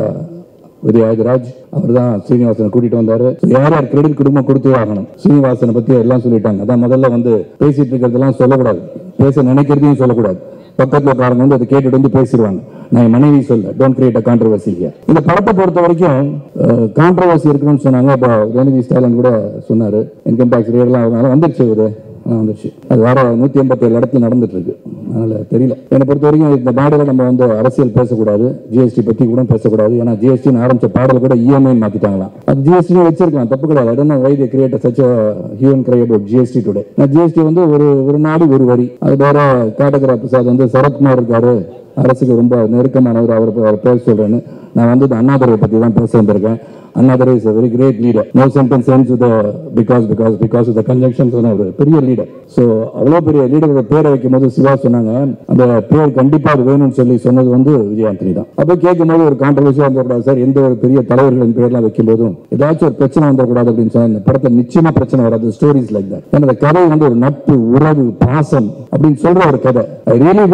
Vijayaraj அவர் தான் சீனிவாசனை கூட்டிட்டு வந்தாரு யார் யார் கிரெடிட் குடும்பம் கொடுத்தே ஆகணும் சீனிவாசனை பத்தி எல்லாம் சொல்லிட்டாங்க அதான் முதல்ல வந்து பேசிட்டு இருக்கிறதெல்லாம் சொல்லக்கூடாது பேச நினைக்கிறதையும் சொல்லக்கூடாது பக்கத்துல உட்காரங்க வந்து அதை கேட்டுட்டு வந்து பேசிடுவாங்க நான் என் மனைவி சொல்ல டோன்ட் கிரியேட் அ கான்ட்ரவர்சி இந்த படத்தை பொறுத்த வரைக்கும் கான்ட்ரவர்சி இருக்குன்னு சொன்னாங்க இப்போ உதயநிதி ஸ்டாலின் கூட சொன்னாரு இன்கம் டேக்ஸ் ரேட்லாம் அதனால வந்துருச்சு ஒரு ஆ, வந்துருச்சு அது வேற நூத்தி எண்பத்தேழு இடத்துல நடந்துட்டு இருக்கு அதனால தெரியல என்னை பொறுத்த வரைக்கும் இந்த நாடுல நம்ம வந்து அரசியல் பேசக்கூடாது ஜிஎஸ்டி பத்தி கூட பேசக்கூடாது ஏன்னா ஜிஎஸ்டி ஆரம்பிச்ச பாடல் கூட இஎம்ஐ மாத்திட்டாங்களாம் அது ஜிஎஸ்டி வச்சிருக்கலாம் தப்பு கிடையாது I don't know why they created such a hue and cry about GST today GST வந்து ஒரு ஒரு நாடு ஒரு வரி அது வேற காட்டகரா பிரசாத் வந்து சரத்குமார் இருக்காரு அரசுக்கு ரொம்ப நெருக்கமானவர் அவர் அவர் பேச சொல்றேன்னு நான் வந்து இந்த அண்ணாதுரை பத்தி தான் பேச வந்திருக்கேன் Annadurai is a very great leader no sentence ends with a because because because of the conjunctions ஒரு பெரிய லீடர் ஸோ அவ்வளோ பெரிய லீடரோட பேரை வைக்கும் போது சிவா சொன்னாங்க அந்த பேர் கண்டிப்பா அது வேணும்னு சொல்லி சொன்னது வந்து விஜய் ஆண்டனி தான் அப்போ கேட்கும் போது ஒரு கான்ட்ரவர்சியா வந்துடக்கூடாது சார் எந்த ஒரு பெரிய தலைவர்களின் பேர்லாம் வைக்கும் போதும் ஏதாச்சும் ஒரு பிரச்சனை வந்துடக்கூடாது அப்படின்னு சொன்னா இந்த படத்தை நிச்சயமா பிரச்சனை வராது ஸ்டோரிஸ் லைக் தட் ஏன்னா அந்த கதை வந்து ஒரு நட்பு உறவு பாசம் அப்படின்னு சொல்ற ஒரு கதை I really wish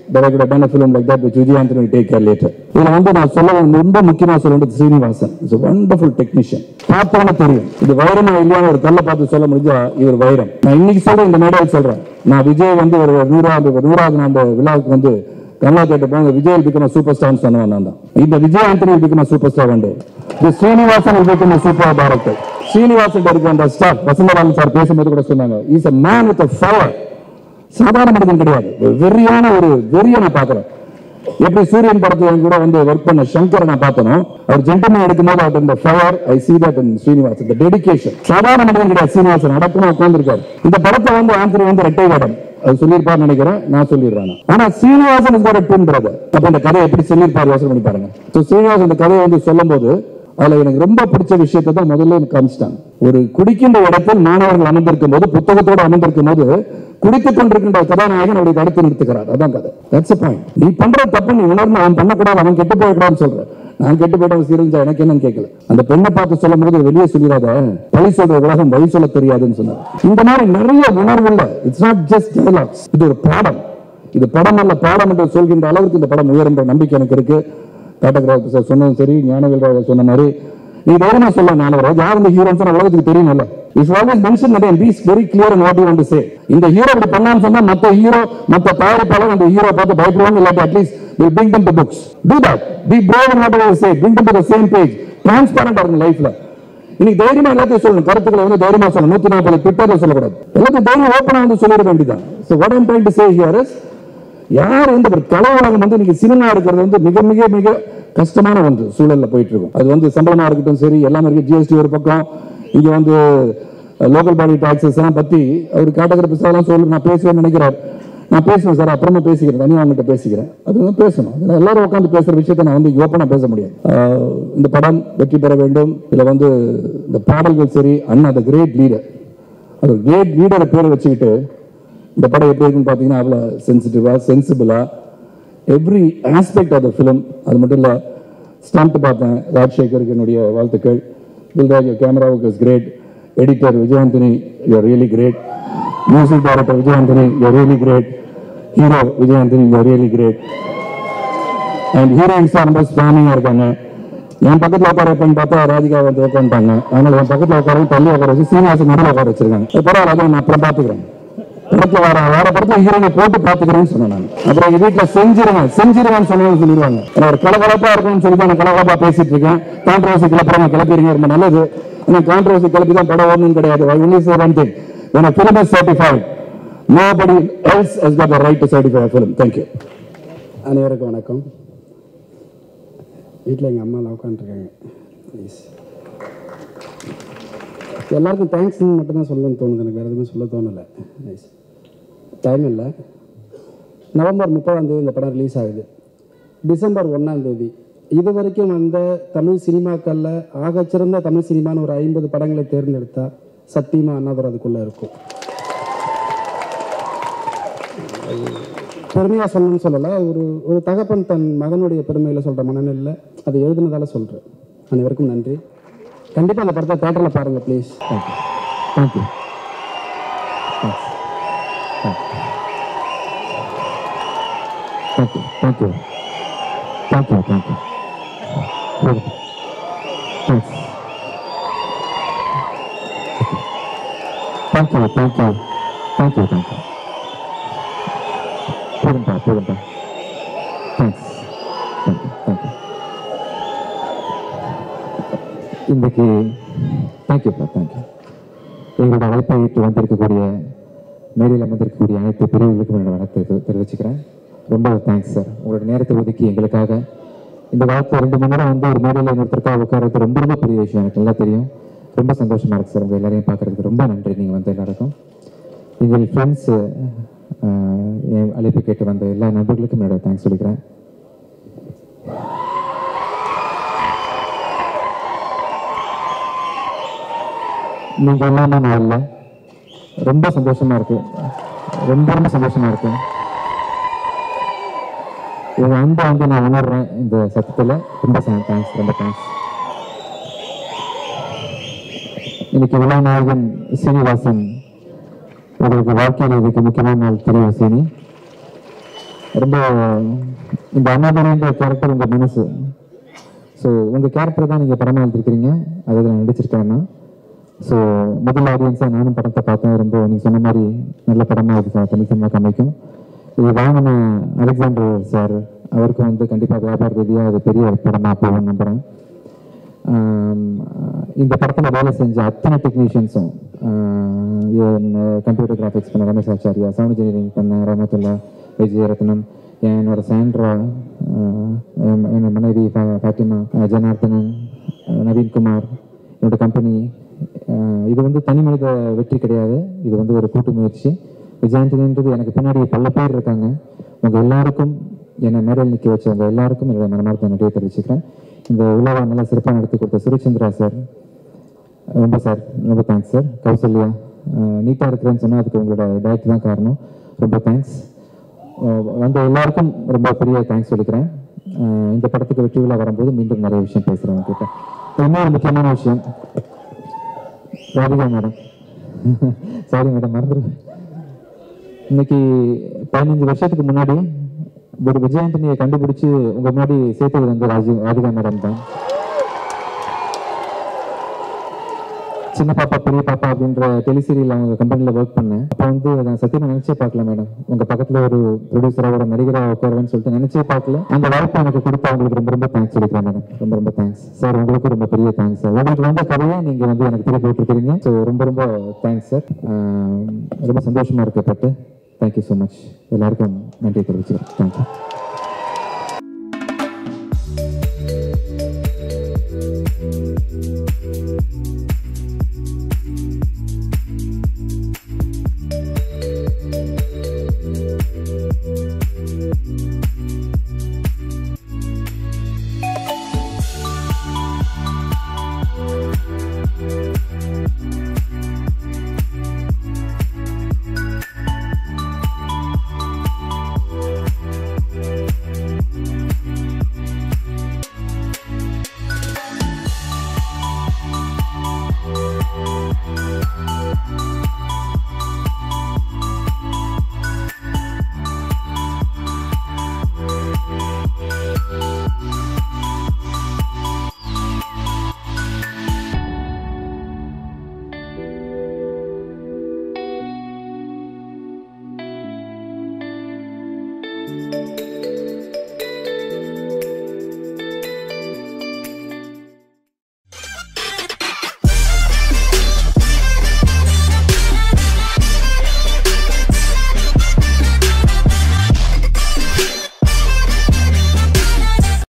that I could have done a film like that which Vijay Anthony will take care later. இதுல வந்து நான் சொல்ல வேண்டிய- ரொம்ப முக்கியமா சொல்ல வேண்டியது ஸ்ரீனிவாசன் இஸ் வண்டர்ஃபுல் டெக்னீஷியன் பார்த்தோன்னு தெரியும் இது வைரமா இல்லையான்னு ஒரு கல்லை பார்த்து சொல்ல முடிஞ்சா இவர் வைரம் நான் இன்னைக்கு சொல்றேன் இந்த மேடையில் சொல்றேன் நான் விஜய் வந்து ஒரு நூறாவது ஒரு நூறாவது ஆண்டு விழாவுக்கு வந்து கமலா கேட்டு போங்க விஜய் பிகம் சூப்பர் ஸ்டார் சொன்னவன் நான் தான் இந்த Vijay Antony become super star வந்து இந்த Srinivasan become super director Srinivasan இருக்க அந்த ஸ்டார் வசந்தராமன் சார் பேசும்போது கூட சொன்னாங்க is a man with fire சாதாரண மனிதன் கிடையாது ஒரு வெறியான ஒரு வெறியை நான் பார்க்கிறேன் எப்படி சூரியன் படத்துல என் கூட வந்து ஒர்க் பண்ண சங்கரை நான் பார்த்தனோ அவர் ஜென்டல்மேன் எடுக்கும்போது அவர் இந்த fire I see that in Srinivas இந்த டெடிகேஷன் சாதாரண மனிதன் கிடையாது ஸ்ரீனிவாசன் அடக்கமா உட்கார்ந்துருக்காரு இந்த படத்தை வந்து ஆந்திரி வந்து ரெட்டை வேடம் அது சொல்லியிருப்பார் நினைக்கிறேன் நான் சொல்லிடுறேன் நான். ஆனா சீனிவாசன் இஸ் ஒரு ட்வின் பிரதர் அப்ப இந்த கதை எப்படி சொல்லியிருப்பார் யோசனை பண்ணி பாருங்க ஸோ சீனிவாசன் இந்த கதையை வந்து சொல்லும்போது அதுல எனக்கு ரொம்ப பிடிச்ச விஷயத்தை தான் முதல்ல எனக்கு காமிச்சிட்டாங்க ஒரு குடிக்கின்ற இடத்தில் மாணவர்கள் அமர்ந்திருக்கும் போது புத்தகத்தோடு அமர்ந்திருக்கும் போது குடித்துக் கொண்டிருக்கின்ற கதாநாயகன் அவரை தடுத்து நிறுத்துகிறார் அதான் கதை தட்ஸ் பாயிண்ட் நீ பண்ற தப்பு நீ உணர்ந்து அவன் பண்ணக்கூடாது அவன் கெட்டு போயிடக்கூடாதுன்னு சொல்ற நான் கெட்டு போயிட்டவன் சீரஞ்சா எனக்கு என்னன்னு கேட்கல அந்த பெண்ணை பார்த்து சொல்லும் போது வெளியே சொல்லிடாத பழி சொல்ற உலகம் வழி சொல்ல தெரியாதுன்னு சொன்னார் இந்த மாதிரி நிறைய உணர்வுள்ள இட்ஸ் நாட் ஜஸ்ட் டயலாக்ஸ் இது ஒரு பாடம் இது படம் அல்ல பாடம் என்று சொல்கின்ற அளவுக்கு இந்த படம் உயர்ந்த நம்பிக்கை எனக்கு இருக்கு காட்டகிராஃபர் சார் சொன்னதும் சரி ஞானவேல் ராவ் சொன்ன மாதிரி நீ தைரியமா சொல்ல நாலு யார் இந்த ஹீரோன்னு உலகத்துக்கு தெரியும்ல is always mention again peace very clear and what you want to say இந்த ஹீரோ இப்படி பண்ணான்னு சொன்னா மத்த ஹீரோ மத்த தயாரிப்பாளர் அந்த ஹீரோ பார்த்து பயப்படுவாங்க இல்லாட்டி at least will bring them to books to that be brave and what you say bring them to the same page டிரான்ஸ்பரண்டா இருக்கும் லைஃப்ல இன்னைக்கு தைரியமா எல்லாத்தையும் சொல்லணும் கருத்துக்களை வந்து தைரியமா சொல்லணும் நூத்தி நாற்பது ட்விட்டர்ல சொல்லக்கூடாது எல்லாத்தையும் தைரியம் ஓப்பனா வந்து சொல்லிட வேண்டியதான் so what I'm trying to say here is யார் வந்து ஒரு கலை உலகம் வந்து இன்னைக்கு சினிமா எடுக்கிறது வந்து மிக மிக மிக கஷ்டமான ஒன்று சூழல்ல போயிட்டு இருக்கும் அது வந்து சம்பளமா இருக்கட்டும் சரி எல்லாமே இருக்கு ஜிஎஸ்டி ஒரு பக்கம் இங்க வந்து லோக்கல் பாடி டாக்ஸஸ் எல்லாம் பத்தி அவர் கேட்டகரி எல்லாம் சொல்லி நான் பேசுவேன்னு நினைக்கிறார் நான் பேசுவேன் சார் அப்புறமா பேசிக்கிறேன் தனியாக அவங்ககிட்ட பேசிக்கிறேன் அது வந்து பேசணும் அதெல்லாம் எல்லாரும் உட்காந்து பேசுற விஷயத்தை நான் வந்து ஓப்பனாக பேச முடியாது ஆஹ் இந்த படம் வெற்றி பெற வேண்டும் இதில் வந்து இந்த பாடல்கள் சரி அண்ணா த கிரேட் லீடர் அது கிரேட் லீடரை பேரை வச்சுக்கிட்டு இந்த படம் எப்படி இருக்குன்னு பார்த்தீங்கன்னா அவ்வளோ சென்சிட்டிவாக சென்சிபிளாக every aspect of the film அது மட்டும் இல்லை ஸ்டண்ட் பார்த்தேன் ராஜசேகருக்கு என்னுடைய வாழ்த்துக்கள் தில்ராஜ் கேமராவுக்கு is great editor Vijay Antony you're really great music director Vijay Antony you're really great hero Vijay Antony you're really great and heroines ரொம்ப ஸ்ட்ராமிங்காக இருக்காங்க என் பக்கத்தில் உட்கார வைப்பேன்னு பார்த்தா ராதிகா வந்து உட்காந்துட்டாங்க அதனால என் பக்கத்தில் உட்கார வச்சு தள்ளி உட்கார வச்சு சீனிவாசன் நடுவில் உட்கார வச்சிருக்காங்க அது பரவாயில்ல அதை நான் அப்புறம் பார்த்துக்கிறேன் படத்துல வர வர படத்துல ஹீரோனை போட்டு பாத்துக்கிறேன்னு சொன்னேன் நான் அப்புறம் எங்க வீட்டுல செஞ்சிருவேன் செஞ்சிருவேன் சொன்னவங்க சொல்லிடுவாங்க நான் ஒரு கலகலப்பா இருக்கும்னு சொல்லி தான் நான் கலகலப்பா பேசிட்டு இருக்கேன் கான்ட்ரவர்சி கிளப்புறவங்க கிளப்பிடுங்க ரொம்ப நல்லது ஆனா கான்ட்ரவர்சி கிளப்பி தான் படம் வரணும்னு கிடையாது I only say one thing when a film is certified nobody else has got the right to certify a film thank you
அனைவருக்கும் வணக்கம் வீட்டில் எங்கள் அம்மாலாம் உட்காந்துருக்காங்க ப்ளீஸ் எல்லாருக்கும் தேங்க்ஸ்னு மட்டும்தான் சொல்லணும்னு தோணுது எனக்கு வேறு எதுவுமே சொல்ல தோணலை நைஸ் டைம் இல்லை நவம்பர் முப்பதாம் தேதி இந்த படம் ரிலீஸ் ஆகுது டிசம்பர் ஒன்றாம் தேதி இது வரைக்கும் வந்த தமிழ் சினிமாக்களில் ஆகச்சிறந்த தமிழ் சினிமான்னு ஒரு ஐம்பது படங்களை தேர்ந்தெடுத்தா சத்தியமாக அண்ணாதுரை அதுக்குள்ளே இருக்கும் பெருமையாக சொல்லணும்னு சொல்லலை ஒரு ஒரு தகப்பன் தன் மகனுடைய பெருமையில் சொல்கிற மனநிலையில் அதை எழுதுனதால சொல்கிறேன் அனைவருக்கும் நன்றி கண்டிப்பாக அந்த படத்தை தேட்டரில் பாருங்கள் please
thank you thank you thank you thank you thank you thanks thank you thank you thank you thank you போதும்பா போதும்பா தேங்க்ஸ் தேங்க்யூ தேங்க்யூ இன்றைக்கு தேங்க்யூப்பா தேங்க்யூ எங்களோட அழைப்பை ஏற்று வந்திருக்கக்கூடிய மேடையில் அமர்ந்திருக்கக்கூடிய அனைத்து பிரிவுகளுக்கும் என்னோட வணக்கத்தை தெ- தெரிவிச்சுக்கிறேன் ரொம்ப தேங்க்ஸ் சார் உங்களோட நேரத்தை ஒதுக்கி எங்களுக்காக இந்த வாழ்க்கை ரெண்டு மணி நேரம் வந்து ஒரு மேடையில் இன்னொருத்தருக்காக உட்கார்றது ரொம்ப ரொம்ப பெரிய விஷயம் எனக்கு நல்லா தெரியும் ரொம்ப சந்தோஷமா இருக்கு சார் உங்கள் எல்லாரையும் பார்க்கறதுக்கு ரொம்ப நன்றி நீங்கள் வந்து எல்லாருக்கும் எங்கள் ஃப்ரெண்ட்ஸு என் அழைப்பு கேட்டு வந்த எல்லா நண்பர்களுக்கும் என்னோட தேங்க்ஸ் சொல்லிக்கிறேன் நீங்க எல்லாமே நான் இல்லை ரொம்ப சந்தோஷமா இருக்கு ரொம்ப ரொம்ப சந்தோஷமா இருக்கு உங்க அன்பை வந்து நான் உணர்றேன் இந்த சத்தத்துல ரொம்ப தேங்க்ஸ் ரொம்ப தேங்க்ஸ் இன்னைக்கு விழாநாயகன் சீனிவாசன் உங்களுக்கு வாழ்க்கையில் இதுக்கு முக்கியமான நாள் தெரியும் சீனி ரொம்ப இந்த அண்ணாமலைன்ற கேரக்டர் உங்கள் மனசு ஸோ உங்கள் கேரக்டர் தான் நீங்கள் படமாக எழுதிருக்கிறீங்க அதை நான் நடிச்சிருக்கேன்னா ஸோ முதல் ஆடியன்ஸாக நானும் படத்தை பார்த்தேன் ரொம்ப நீங்கள் சொன்ன மாதிரி நல்ல படமாக இது தமிழ் சினிமா கம்மிக்கும் இது வாங்கின அலெக்சாண்டர் சார் அவருக்கும் வந்து கண்டிப்பாக வியாபார ரீதியாக அது பெரிய படமாக போகும்னு நம்புகிறேன் இந்த படத்தில் வேலை செஞ்ச அத்தனை டெக்னீஷியன்ஸும் கம்ப்யூட்டர் கிராஃபிக்ஸ் பண்ண ரமேஷ் ஆச்சாரியா சவுண்ட் இன்ஜினியரிங் பண்ண ரமத்துல்லா விஜயரத்னம் என்னோட சாண்ட்ரா என் மனைவி ஃபா- ஃபாத்திமா அஹ் ஜனார்தனன் அஹ் நவீன்குமார் என்னோட கம்பெனி இது வந்து தனி மனித வெற்றி கிடையாது இது வந்து ஒரு கூட்டு முயற்சி விஜயாண்டனின்றது எனக்கு பின்னாடி பல பேர் இருக்காங்க உங்கள் எல்லாருக்கும் என்னை மேடையில் நிற்க வச்சவங்க எல்லாருக்கும் என்னோட மனமார்த்த நன்றியை தெரிவிச்சுக்கிறேன் இந்த விழாவை நல்லா சிறப்பாக நடத்தி கொடுத்த சுரேச்சந்திரா சார் ரொம்ப சார் ரொம்ப தேங்க்ஸ் சார் கௌசல்யா நீட்டாக இருக்கிறேன்னு சொன்னால் அதுக்கு உங்களோட டயட் தான் காரணம் ரொம்ப தேங்க்ஸ் வந்த எல்லாருக்கும் ரொம்ப பெரிய தேங்க்ஸ் சொல்லிக்கிறேன் அஹ் இந்த படத்துக்கு வெற்றி விழா வரும்போது மீண்டும் நிறைய விஷயம் பேசுகிறேன் உங்ககிட்ட இன்னொரு முக்கியமான விஷயம் ராதிகா மேடம் சாரி மேடம் மறந்துடுவேன் இன்னைக்கு பதினஞ்சு வருஷத்துக்கு முன்னாடி ஒரு விஜயாண்டனியை கண்டுபிடிச்சு உங்க முன்னாடி சேர்த்தது வந்து ராஜீவ் ராதிகா மேடம் தான் சின்ன பாப்பா பெரிய பாப்பா அப்படின்ற டெலிசீரியல் அவங்க கம்பெனியில் ஒர்க் பண்ணேன் அப்போ வந்து நான் சத்தியமா நினைச்சே பார்க்கல மேடம் உங்க பக்கத்துல ஒரு ப்ரொடியூசரா ஒரு நடிகரா உட்காருவேன்னு சொல்லிட்டு நினைச்சே பார்க்கல அந்த வாய்ப்பு எனக்கு கொடுத்த அவங்களுக்கு ரொம்ப ரொம்ப தேங்க்ஸ் சொல்லிக்கிறேன் மேடம் ரொம்ப ரொம்ப தேங்க்ஸ் சார் உங்களுக்கு ரொம்ப பெரிய தேங்க்ஸ் சார் உங்களுக்கு வந்த கதையை நீங்க வந்து எனக்கு திருப்பி போட்டுருக்கீங்க ஸோ ரொம்ப ரொம்ப தேங்க்ஸ் சார் ரொம்ப சந்தோஷமா இருக்கு பட்டு தேங்க்யூ ஸோ மச் எல்லாருக்கும் நன்றி தெரிவிச்சுக்கிறேன் தேங்க்யூ